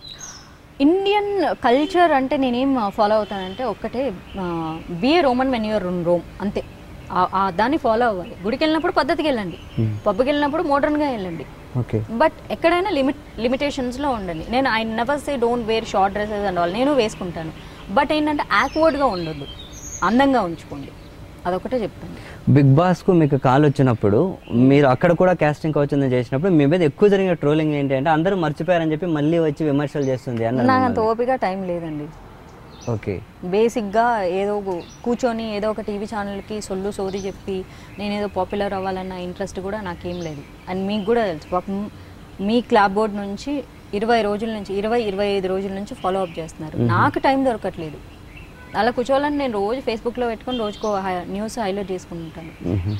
ఇండియన్ కల్చర్ అంటే నేనేం ఫాలో అవుతానంటే ఒక్కటే be a Roman when you're Rome అంతే ఆ- ఆ దాన్ని ఫాలో అవ్వాలి గుడికి వెళ్ళినప్పుడు పద్ధతికి వెళ్ళండి పబ్కి వెళ్ళినప్పుడు మోడర్న్గా వెళ్ళండి ఓకే బట్ ఎక్కడైనా లిమిట్ లిమిటేషన్స్లో ఉండండి నేను I never say don't wear short dresses and all నేను వేసుకుంటాను బట్ ఏంటంటే యాక్వర్డ్గా ఉండొద్దు అందంగా ఉంచుకోండి అదొకటే చెప్తాను బిగ్ బాస్కు మీకు కాల్ వచ్చినప్పుడు మీరు అక్కడ కూడా కాస్టింగ్ వచ్చింది చేసినప్పుడు మీ మీద ఎక్కువ జరిగిన ట్రోలింగ్ ఏంటి అంటే అందరూ మర్చిపోయారని చెప్పి మళ్ళీ వచ్చి విమర్శలు చేస్తుంది అన్నారు నాకు అంత ఓపిక టైం లేదండి ఓకే బేసిక్గా ఏదో గు- కూర్చొని ఏదో ఒక టీవీ ఛానల్కి సొల్లు సోది చెప్పి నేను ఏదో పాపులర్ అవ్వాలన్న ఇంట్రెస్ట్ కూడా నాకేం లేదు అండ్ మీకు కూడా తెలుసు పాపం మీ క్లాబ్ బోర్డ్ నుంచి ఇరవై రోజుల నుంచి ఇరవై ఇరవై ఐదు రోజుల నుంచి ఫాలో అప్ చేస్తున్నారు నాకు టైం దొరకట్లేదు అలా కూర్చోవాలని నేను రోజు ఫేస్బుక్లో పెట్టుకొని రోజుకో న్యూస్ హైలైట్ చేసుకుంటాను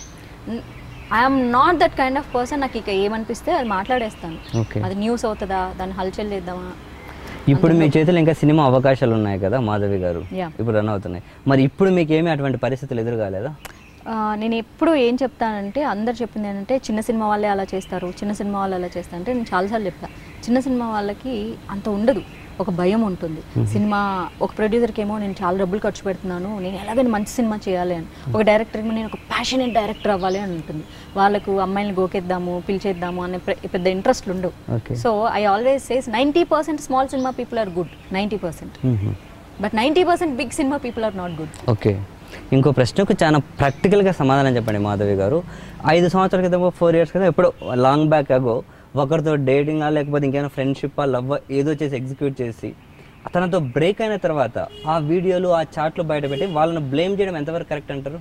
I'm not that kind of person నాకు ఇక ఏమనిపిస్తే అది మాట్లాడేస్తాను ఓకే అది న్యూస్ అవుతుందా దాన్ని హల్చల్ చేద్దామా ఇప్పుడు మీ చేతిలో ఇంకా సినిమా అవకాశాలు ఉన్నాయి కదా మాధవి గారు Yeah. ఇప్పుడు రన్ అవుతున్నాయి మరి ఇప్పుడు మీకు ఏమీ అటువంటి పరిస్థితులు ఎదురు కాలేదా ఆ, నేను ఎప్పుడు ఏం చెప్తానంటే అందరు చెప్పింది ఏంటంటే చిన్న సినిమా వాళ్ళే అలా చేస్తారు చిన్న సినిమా వాళ్ళు అలా చేస్తారు అంటే నేను చాలాసార్లు చెప్పా చిన్న సినిమా వాళ్ళకి అంత ఉండదు ఒక భయం ఉంటుంది సినిమా ఒక ప్రొడ్యూసర్కి ఏమో నేను చాలా డబ్బులు ఖర్చు పెడుతున్నాను నేను ఎలాగైనా మంచి సినిమా చేయాలి అని ఒక డైరెక్టర్ ఏమో నేను ఒక ప్యాషనేట్ డైరెక్టర్ అవ్వాలి అని ఉంటుంది వాళ్ళకు అమ్మాయిని గోకేద్దాము పిలిచేద్దాము అనే పె- పెద్ద ఇంట్రెస్ట్లు ఉండవు okay so I always says ninety percent small cinema people are good ninety percent but ninety percent big cinema people are not good okay ఇంకో ప్రశ్నకు చాలా ప్రాక్టికల్గా సమాధానం చెప్పండి మాధవి గారు ఐదు సంవత్సరాల క్రితం ఫోర్ ఇయర్స్ క్రితం ఎప్పుడో లాంగ్ బ్యాక్ అగో ఒకరితో డేటింగ్ లేకపోతే ఇంకేమైనా ఫ్రెండ్షిప్ లవ్ ఏదో చేసి ఎగ్జిక్యూట్ చేసి తనతో బ్రేక్ అయిన తర్వాత ఆ వీడియోలు ఆ చాట్లు బయటపెట్టి వాళ్ళని బ్లేమ్ చేయడం ఎంతవరకు కరెక్ట్ అంటారు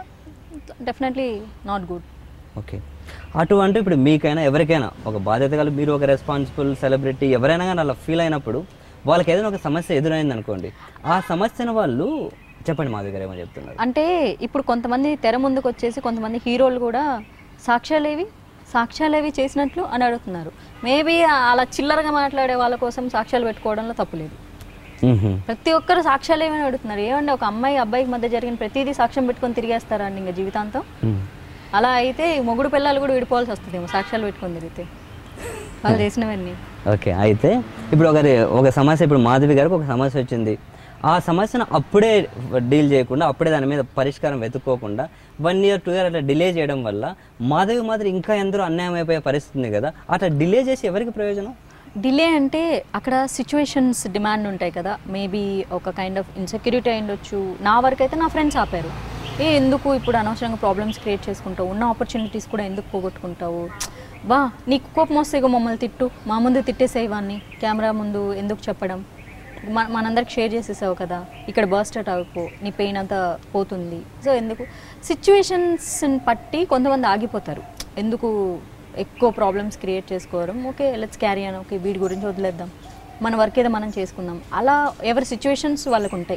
డెఫినెట్లీ నాట్ గుడ్ ఓకే అటువంటి ఇప్పుడు మీకైనా ఎవరికైనా ఒక బాధ్యత గల మీరు ఒక రెస్పాన్సిబుల్ సెలబ్రిటీ ఎవరైనా కానీ అలా ఫీల్ అయినప్పుడు వాళ్ళకి ఏదైనా ఒక సమస్య ఎదురైంది అనుకోండి ఆ సమస్యను వాళ్ళు చెప్పండి మాధవి గారు ఏమో చెప్తున్నారు అంటే ఇప్పుడు కొంతమంది తెర ముందుకు వచ్చేసి కొంతమంది హీరోలు కూడా సాక్ష్యాలేవి సాక్ష్యాలేవి చేసినట్లు అని అడుగుతున్నారు మేబీ అలా చిల్లరగా మాట్లాడే వాళ్ళ కోసం సాక్ష్యాలు పెట్టుకోవడంలో తప్పులేదు మ్మ్హ. ప్రతి ఒక్కరు సాక్ష్యాలు ఏమని అడుగుతున్నారు ఏమంటే ఒక అమ్మాయి అబ్బాయికి మధ్య జరిగిన ప్రతిదీ సాక్ష్యం పెట్టుకొని తిరిగేస్తారా అండి ఇంకా జీవితాంతం మ్మ్. అలా అయితే ఈ మొగుడు పిల్లలు కూడా విడిపోవాల్సి వస్తుందేమో సాక్ష్యాలు పెట్టుకొని తిరిగితే వాళ్ళు చేసినవన్నీ ఓకే అయితే ఇప్పుడు ఒక ఒక సమస్య ఇప్పుడు మాధవి గారికి ఒక సమస్య వచ్చింది ఆ సమస్యను అప్పుడే డీల్ చేయకుండా అప్పుడే దాని మీద పరిష్కారం వెతుక్కోకుండా వన్ ఇయర్ టూ ఇయర్ అట్లా డిలే చేయడం వల్ల మాధవి మాదిరి ఇంకా ఎందరో అన్యాయం అయిపోయే పరిస్థితి ఉంది కదా అట్లా డిలే చేసి ఎవరికి ప్రయోజనం డిలే అంటే అక్కడ సిచ్యువేషన్స్ డిమాండ్ ఉంటాయి కదా మేబీ ఒక కైండ్ ఆఫ్ ఇన్సెక్యూరిటీ అయి ఉండొచ్చు నా వరకు అయితే నా ఫ్రెండ్స్ ఆపారు ఏ ఎందుకు ఇప్పుడు అనవసరంగా ప్రాబ్లమ్స్ క్రియేట్ చేసుకుంటావు ఉన్న ఆపర్చునిటీస్ కూడా ఎందుకు పోగొట్టుకుంటావు బా నీకు కోపం వస్తే ఇగో మమ్మల్ని తిట్టు మా ముందు తిట్టేసేయి వాడిని కెమెరా ముందు ఎందుకు చెప్పడం మన మనందరికి షేర్ చేసేసావు కదా ఇక్కడ బర్స్ట్ అవుట్ అవ్వకు నీ పెయిన్ అంతా పోతుంది సో ఎందుకు సిచ్యువేషన్స్ని బట్టి కొంతమంది ఆగిపోతారు ఎందుకు ఎక్కువ ప్రాబ్లమ్స్ క్రియేట్ చేసుకోవడం ఓకే లెట్స్ క్యారీ అని ఓకే వీడి గురించి వదిలేద్దాం మన వర్క్ ఏదో మనం చేసుకుందాం అలా ఎవరి సిచ్యువేషన్స్ వాళ్ళకు ఉంటాయి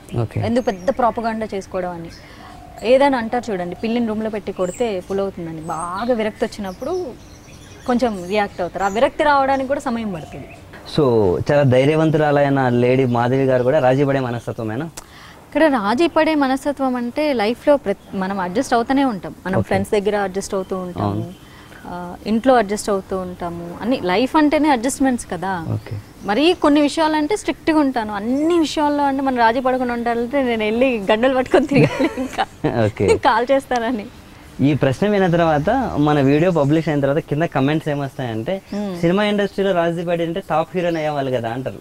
ఓకే ఎందుకు పెద్ద ప్రాపగాండా చేసుకోవడం అని ఏదైనా అంటారు చూడండి పిల్లిని రూమ్లో పెట్టి కొడితే పులవుతుందని బాగా విరక్తి వచ్చినప్పుడు కొంచెం రియాక్ట్ అవుతారు ఆ విరక్తి రావడానికి కూడా సమయం పడుతుంది సో చాలా ధైర్యవంతురాలైన లేడీ మాధవి గారు కూడా రాజీ పడే మనస్తత్వమేనా ఇక్కడ రాజీ పడే మనస్తత్వం అంటే లైఫ్లో ప్రతి మనం అడ్జస్ట్ అవుతూనే ఉంటాం మనం ఫ్రెండ్స్ దగ్గర అడ్జస్ట్ అవుతూ ఉంటాము ఆ, ఇంట్లో అడ్జస్ట్ అవుతూ ఉంటాము అన్ని లైఫ్ అంటేనే అడ్జస్ట్మెంట్స్ కదా ఓకే మరి కొన్ని విషయాలంటే స్ట్రిక్ట్గా ఉంటాను అన్ని విషయాల్లో అంటే మనం రాజీ పడకుండా ఉండాలంటే నేను వెళ్ళి గడ్డలు పట్టుకొని తిరగాలి ఇంకా ఓకే కాల్ చేస్తానని ఈ ప్రశ్న విన్న తర్వాత మన వీడియో పబ్లిష్ అయిన తర్వాత కింద కమెంట్స్ ఏమొస్తాయంటే సినిమా ఇండస్ట్రీలో రాజీ పడి అంటే టాప్ హీరోయిన్ అయ్యేవాళ్ళు కదా అంటారు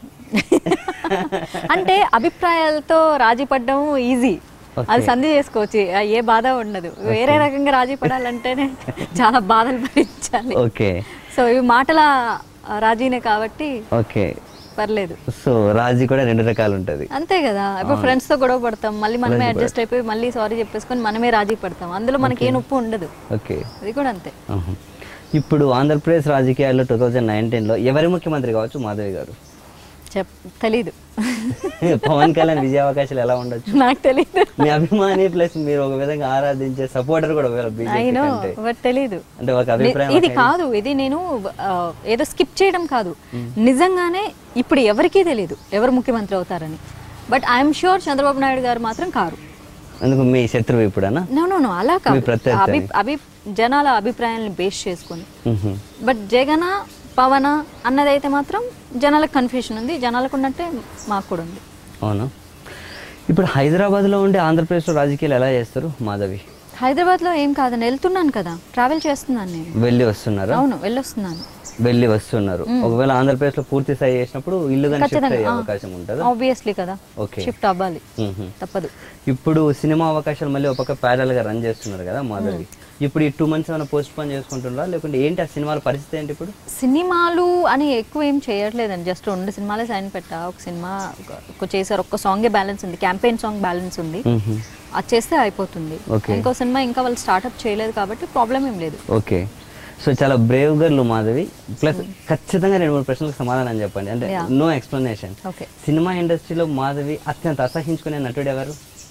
అంటే అభిప్రాయాలతో రాజీ పడడం ఈజీ అది సంధి చేసుకోవచ్చు ఆ, ఏ బాధ ఉండదు వేరే రకంగా రాజీ పడాలంటేనే చాలా బాధలు భరించాలి ఓకే సో ఇవి మాటల ఆ, రాజీనే కాబట్టి ఓకే పర్లేదు సో రాజీ కూడా రెండు రకాలు ఉంటుంది అంతే కదా ఇప్పుడు ఫ్రెండ్స్ తో గొడవ పడతాం మళ్ళీ మనమే అడ్జస్ట్ అయిపోయి మళ్ళీ సారీ చెప్పేసుకొని మనమే రాజీ పడతాం అందులో మనకి ఏ నొప్పి ఉండదు ఓకే అది కూడా అంతే ఆహా. ఇప్పుడు ఆంధ్రప్రదేశ్ రాజకీయాల్లో టూ థౌజండ్ నైన్టీన్లో ఎవరి ముఖ్యమంత్రి కావచ్చు మాధవి గారు చెప్ తెలీదు పవన్ కళ్యాణ్ విజయ అవకాశాలు ఎలా ఉండొచ్చు నాకు తెలీదు మీ అభిమాని ప్లస్ మీరు ఒక విధంగా ఆరాధించే సపోర్టర్ కూడా బీజేపీ అయినో అంటే బట్ తెలీదు అంటే ఒక అభిప్రాయం ఇది కాదు ఇది నేను ఆ, ఏదో స్కిప్ చేయడం కాదు నిజంగానే ఇప్పుడు ఎవరికీ తెలియదు ఎవరు ముఖ్యమంత్రి అవుతారని but I'm sure Chandrababu Naidu garu మాత్రం కారు ఎందుకు మీ శత్రువు ఇప్పుడనా నో నో నో అలా మీ కాదు ప్రత్యర్థి అభి అభి జనాల అభిప్రాయాలను బేస్ చేసుకొని మ్హూ. బట్ జగన పవన అన్నదైతే మాత్రం జనాలకు కన్ఫ్యూషన్ ఉంది జనాలకు ఉన్నట్టే మాకు కూడా ఉంది అవునా ఇప్పుడు హైదరాబాద్లో ఉండే ఆంధ్రప్రదేశ్లో రాజకీయాలు ఎలా చేస్తారు మాధవి హైదరాబాద్లో ఏం కాదని వెళ్తున్నాను కదా ట్రావెల్ చేస్తున్నాను నేను వెళ్ళి వస్తున్నారా అవును వెళ్ళొస్తున్నాను వెళ్ళి వస్తున్నారు ఒకవేళ ఆంధ్రప్రదేశ్లో పూర్తి స్థాయి చేసినప్పుడు ఇల్లు కానీ షిఫ్ట్ అయ్యే అవకాశం ఉంటుందా ఆబ్వియస్లీ కదా ఓకే షిఫ్ట్ అవ్వాలి మ్హూ. తప్పదు ఇప్పుడు సినిమా అవకాశాలు మళ్ళీ ఒక పక్క parallel గా రన్ చేస్తున్నారు కదా మాధవి ఇప్పుడు ఈ టూ మంత్స్ ఏమైనా పోస్ట్ పోన్ చేసుకుంటున్నారా లేకుంటే ఏంటి ఆ సినిమాల పరిస్థితి ఏంటి ఇప్పుడు సినిమాలు అని ఎక్కువ ఏం చేయట్లేదండి జస్ట్ రెండు సినిమాలే సైన్ పెట్టా ఒక సినిమా ఒక- ఒక చేశారు ఒక్క సాంగే బ్యాలెన్స్ ఉంది క్యాంపెయిన్ సాంగ్ బ్యాలెన్స్ ఉంది మ్హూ. అది చేస్తే అయిపోతుంది Okay. ఇంకో సినిమా ఇంకా వాళ్ళు స్టార్ట్అప్ చేయలేదు కాబట్టి ప్రాబ్లం ఏం లేదు ఓకే సో చాలా బ్రేవ్ గర్లు మాధవి ప్లస్ ఖచ్చితంగా రెండు మూడు ప్రశ్నలకు సమాధానం చెప్పండి అంటే Yeah. No explanation okay cinema ఇండస్ట్రీలో మాధవి అత్యంత అసహించుకునే నటుడు ఎవరు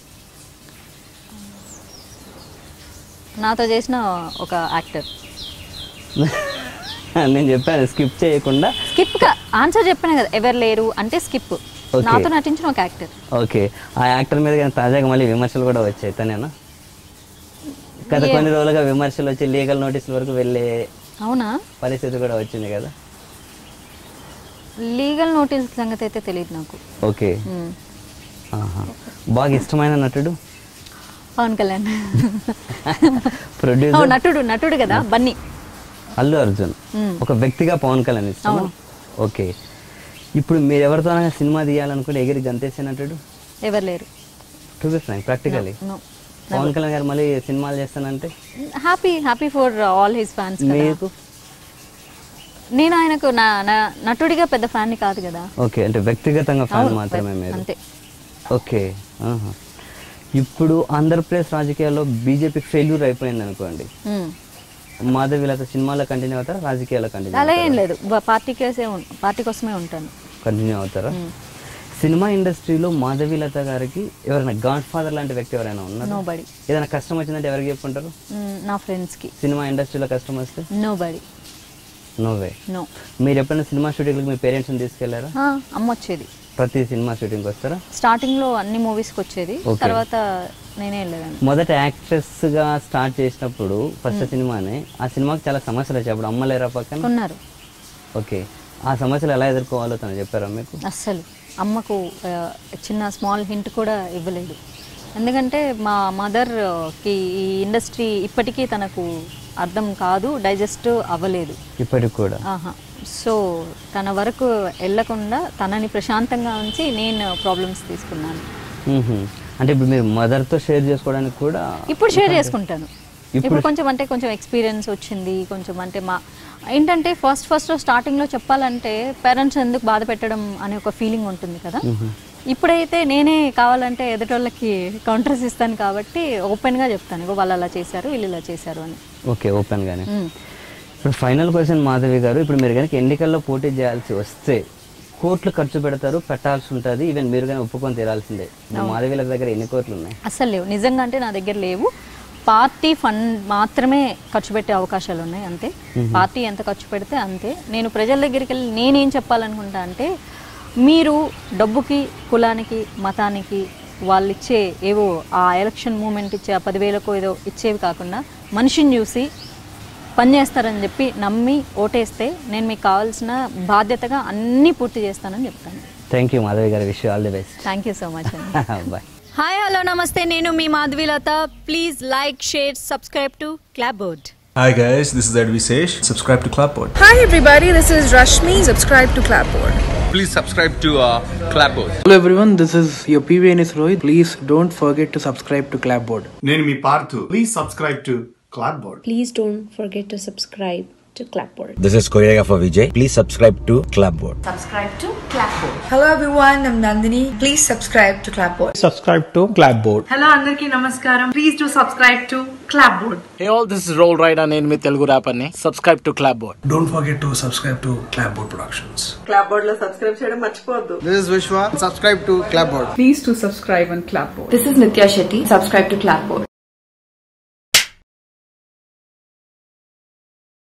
నాతో చేసిన ఒక యాక్టర్ నేను చెప్పాను స్కిప్ చేయకుండా స్కిప్ ఆన్సర్ చెప్పాను కదా ఎవరు లేరు అంటే స్కిప్ Okay. నాతో నటించిన ఒక యాక్టర్ ఓకే ఆ యాక్టర్ మీద కానీ తాజాగా మళ్ళీ విమర్శలు కూడా వచ్చాయి తనేనా గత కొన్ని రోజులుగా విమర్శలు వచ్చి లీగల్ నోటీసుల వరకు వెళ్ళే అవునా పరిస్థితి కూడా వచ్చింది కదా లీగల్ నోటీస్ సంగతి అయితే తెలియదు నాకు ఓకే మ్మ్. ఆహా. బాగా ఇష్టమైన నటుడు పవన్ కళ్యాణ్ ప్రొడ్యూసర్ ఓ, నటుడు నటుడు కదా బన్నీ అల్లు అర్జున్ మ్మ్. ఒక వ్యక్తిగా పవన్ కళ్యాణ్ ఇష్టం ఓకే ఇప్పుడు మీరు ఎవరితో సినిమా తీయాలనుకుంటే ఎగిరి గంతేసే నటుడు ఎవరు లేరు to be frank practically no Pawan Kalyan garu మళ్ళీ సినిమాలు చేస్తానంటే happy happy for all his fans మీకు నేను ఆయనకు నా నా- నటుడిగా పెద్ద ఫ్యాన్ కాదు కదా ఓకే అంటే వ్యక్తిగతంగా ఫ్యాన్ మాత్రమే మీరు అంతే ఓకే ఆహా. ఇప్పుడు ఆంధ్రప్రదేశ్ రాజకీయాల్లో బీజేపీ ఫెయిల్యూర్ అయిపోయింది అనుకోండి మ్మ్. మాధవి లత సినిమాలో కంటిన్యూ అవుతారా రాజకీయాల్లో కంటిన్యూ అలా ఏం లేదు బ- పార్టీ కేసే ఉం- పార్టీ కోసమే ఉంటాను కంటిన్యూ అవుతారా సినిమా ఇండస్ట్రీలో మాధవి లత గారికి ఎవరైనా గాడ్ ఫాదర్ లాంటి వ్యక్తి ఎవరైనా ఉన్నారు నో బడి ఏదైనా కష్టం వచ్చిందంటే ఎవరికి చెప్పుకుంటారు నా ఫ్రెండ్స్కి సినిమా ఇండస్ట్రీలో కష్టం వస్తే నో బడి నోవే నో మీరు ఎప్పుడైనా సినిమా షూటింగ్కి మీ పేరెంట్స్ని తీసుకెళ్లారా అమ్మ వచ్చేది ప్రతి సినిమా షూటింగ్కి వస్తారా స్టార్టింగ్లో అన్ని మూవీస్కి వచ్చేది Okay. తర్వాత నేనే వెళ్ళేదాన్ని మొదట యాక్ట్రెస్గా స్టార్ట్ చేసినప్పుడు ఫస్ట్ సినిమానే ఆ సినిమాకి చాలా సమస్యలు వచ్చాయి అప్పుడు అమ్మ లేరా పక్కన ఉన్నారు ఓకే ఆ సమస్యలు ఎలా ఎదుర్కోవాలో తను చెప్పారా మీకు అస్సలు అమ్మకు ఆ, చిన్న స్మాల్ హింట్ కూడా ఇవ్వలేదు ఎందుకంటే మా మదర్కి ఈ ఇండస్ట్రీ ఇప్పటికీ తనకు అర్థం కాదు డైజెస్ట్ అవ్వలేదు ఇప్పటికి కూడా ఆహా సో తన వరకు వెళ్ళకుండా తనని ప్రశాంతంగా ఉంచి నేను ప్రాబ్లమ్స్ తీసుకున్నాను మ్మ్హ. అంటే ఇప్పుడు మీరు మదర్తో షేర్ చేసుకోవడానికి కూడా ఇప్పుడు షేర్ చేసుకుంటాను ఇప్పుడు కొంచెం అంటే కొంచెం ఎక్స్పీరియన్స్ వచ్చింది కొంచెం అంటే మా ఏంటంటే ఫస్ట్ ఫస్ట్ స్టార్టింగ్లో చెప్పాలంటే పేరెంట్స్ ఎందుకు బాధ పెట్టడం అనే ఒక ఫీలింగ్ ఉంటుంది కదా ఇప్పుడైతే నేనే కావాలంటే ఎదుటోళ్ళకి కౌంటర్స్ ఇస్తాను కాబట్టి ఓపెన్గా చెప్తాను ఇగో వాళ్ళు అలా చేశారు వీళ్ళు ఇలా చేశారు అని ఓకే ఓపెన్గానే మ్మ్. ఇప్పుడు ఫైనల్ క్వశ్చన్ మాధవి గారు ఇప్పుడు మీరు కనుక ఎన్నికల్లో పోటీ చేయాల్సి వస్తే కోట్లు ఖర్చు పెడతారు పెట్టాల్సి ఉంటుంది ఈవెన్ మీరు కానీ ఒప్పుకొని తీరాల్సిందే మాధవీల దగ్గర ఎన్ని కోట్లు ఉన్నాయి అస్సలు లేవు నిజంగా అంటే నా దగ్గర లేవు పార్టీ ఫండ్ మాత్రమే ఖర్చు పెట్టే అవకాశాలు ఉన్నాయి అంతే పార్టీ ఎంత ఖర్చు పెడితే అంతే నేను ప్రజల దగ్గరికి వెళ్ళి నేనేం చెప్పాలనుకుంటా అంటే మీరు డబ్బుకి కులానికి మతానికి వాళ్ళు ఇచ్చే ఏవో ఆ ఎలక్షన్ మూమెంట్ ఇచ్చే ఆ పదివేలకో ఏదో ఇచ్చేవి కాకుండా మనిషిని చూసి పని చేస్తారని చెప్పి నమ్మి ఓటేస్తే నేను మీకు కావాల్సిన బాధ్యతగా అన్నీ పూర్తి చేస్తానని చెప్తాను థ్యాంక్ యూ మాధవి గారి wish all the best thank you so much అండి బాయ్ హాయ్ హలో నమస్తే నేను మీ Madhavilatha please like share subscribe to Clapboard Hi guys, this is Ed Visesh. Subscribe to Clapboard. Hi everybody, this is Rashmi. Subscribe to Clapboard. please subscribe to uh, Clapboard. Hello everyone, this is your PVNS Rohit. Please don't forget to subscribe to Clapboard. నేను మీ Parthu please subscribe to Clapboard Please don't forget to subscribe to Clapboard. This is Koyega for Vijay. Please subscribe to Clapboard. Hello everyone, I'm Nandini. Please subscribe to Clapboard. Subscribe to Clapboard. Hello అందరికీ నమస్కారం please to subscribe to Clapboard Hey all, this is Roll Rider నేను మీ Telugu rapper ని subscribe to Clapboard. Don't forget to subscribe to Clapboard Productions. This is Vishwa subscribe to Clapboard please to subscribe and Clapboard This is Nitya Shetty. Subscribe to Clapboard.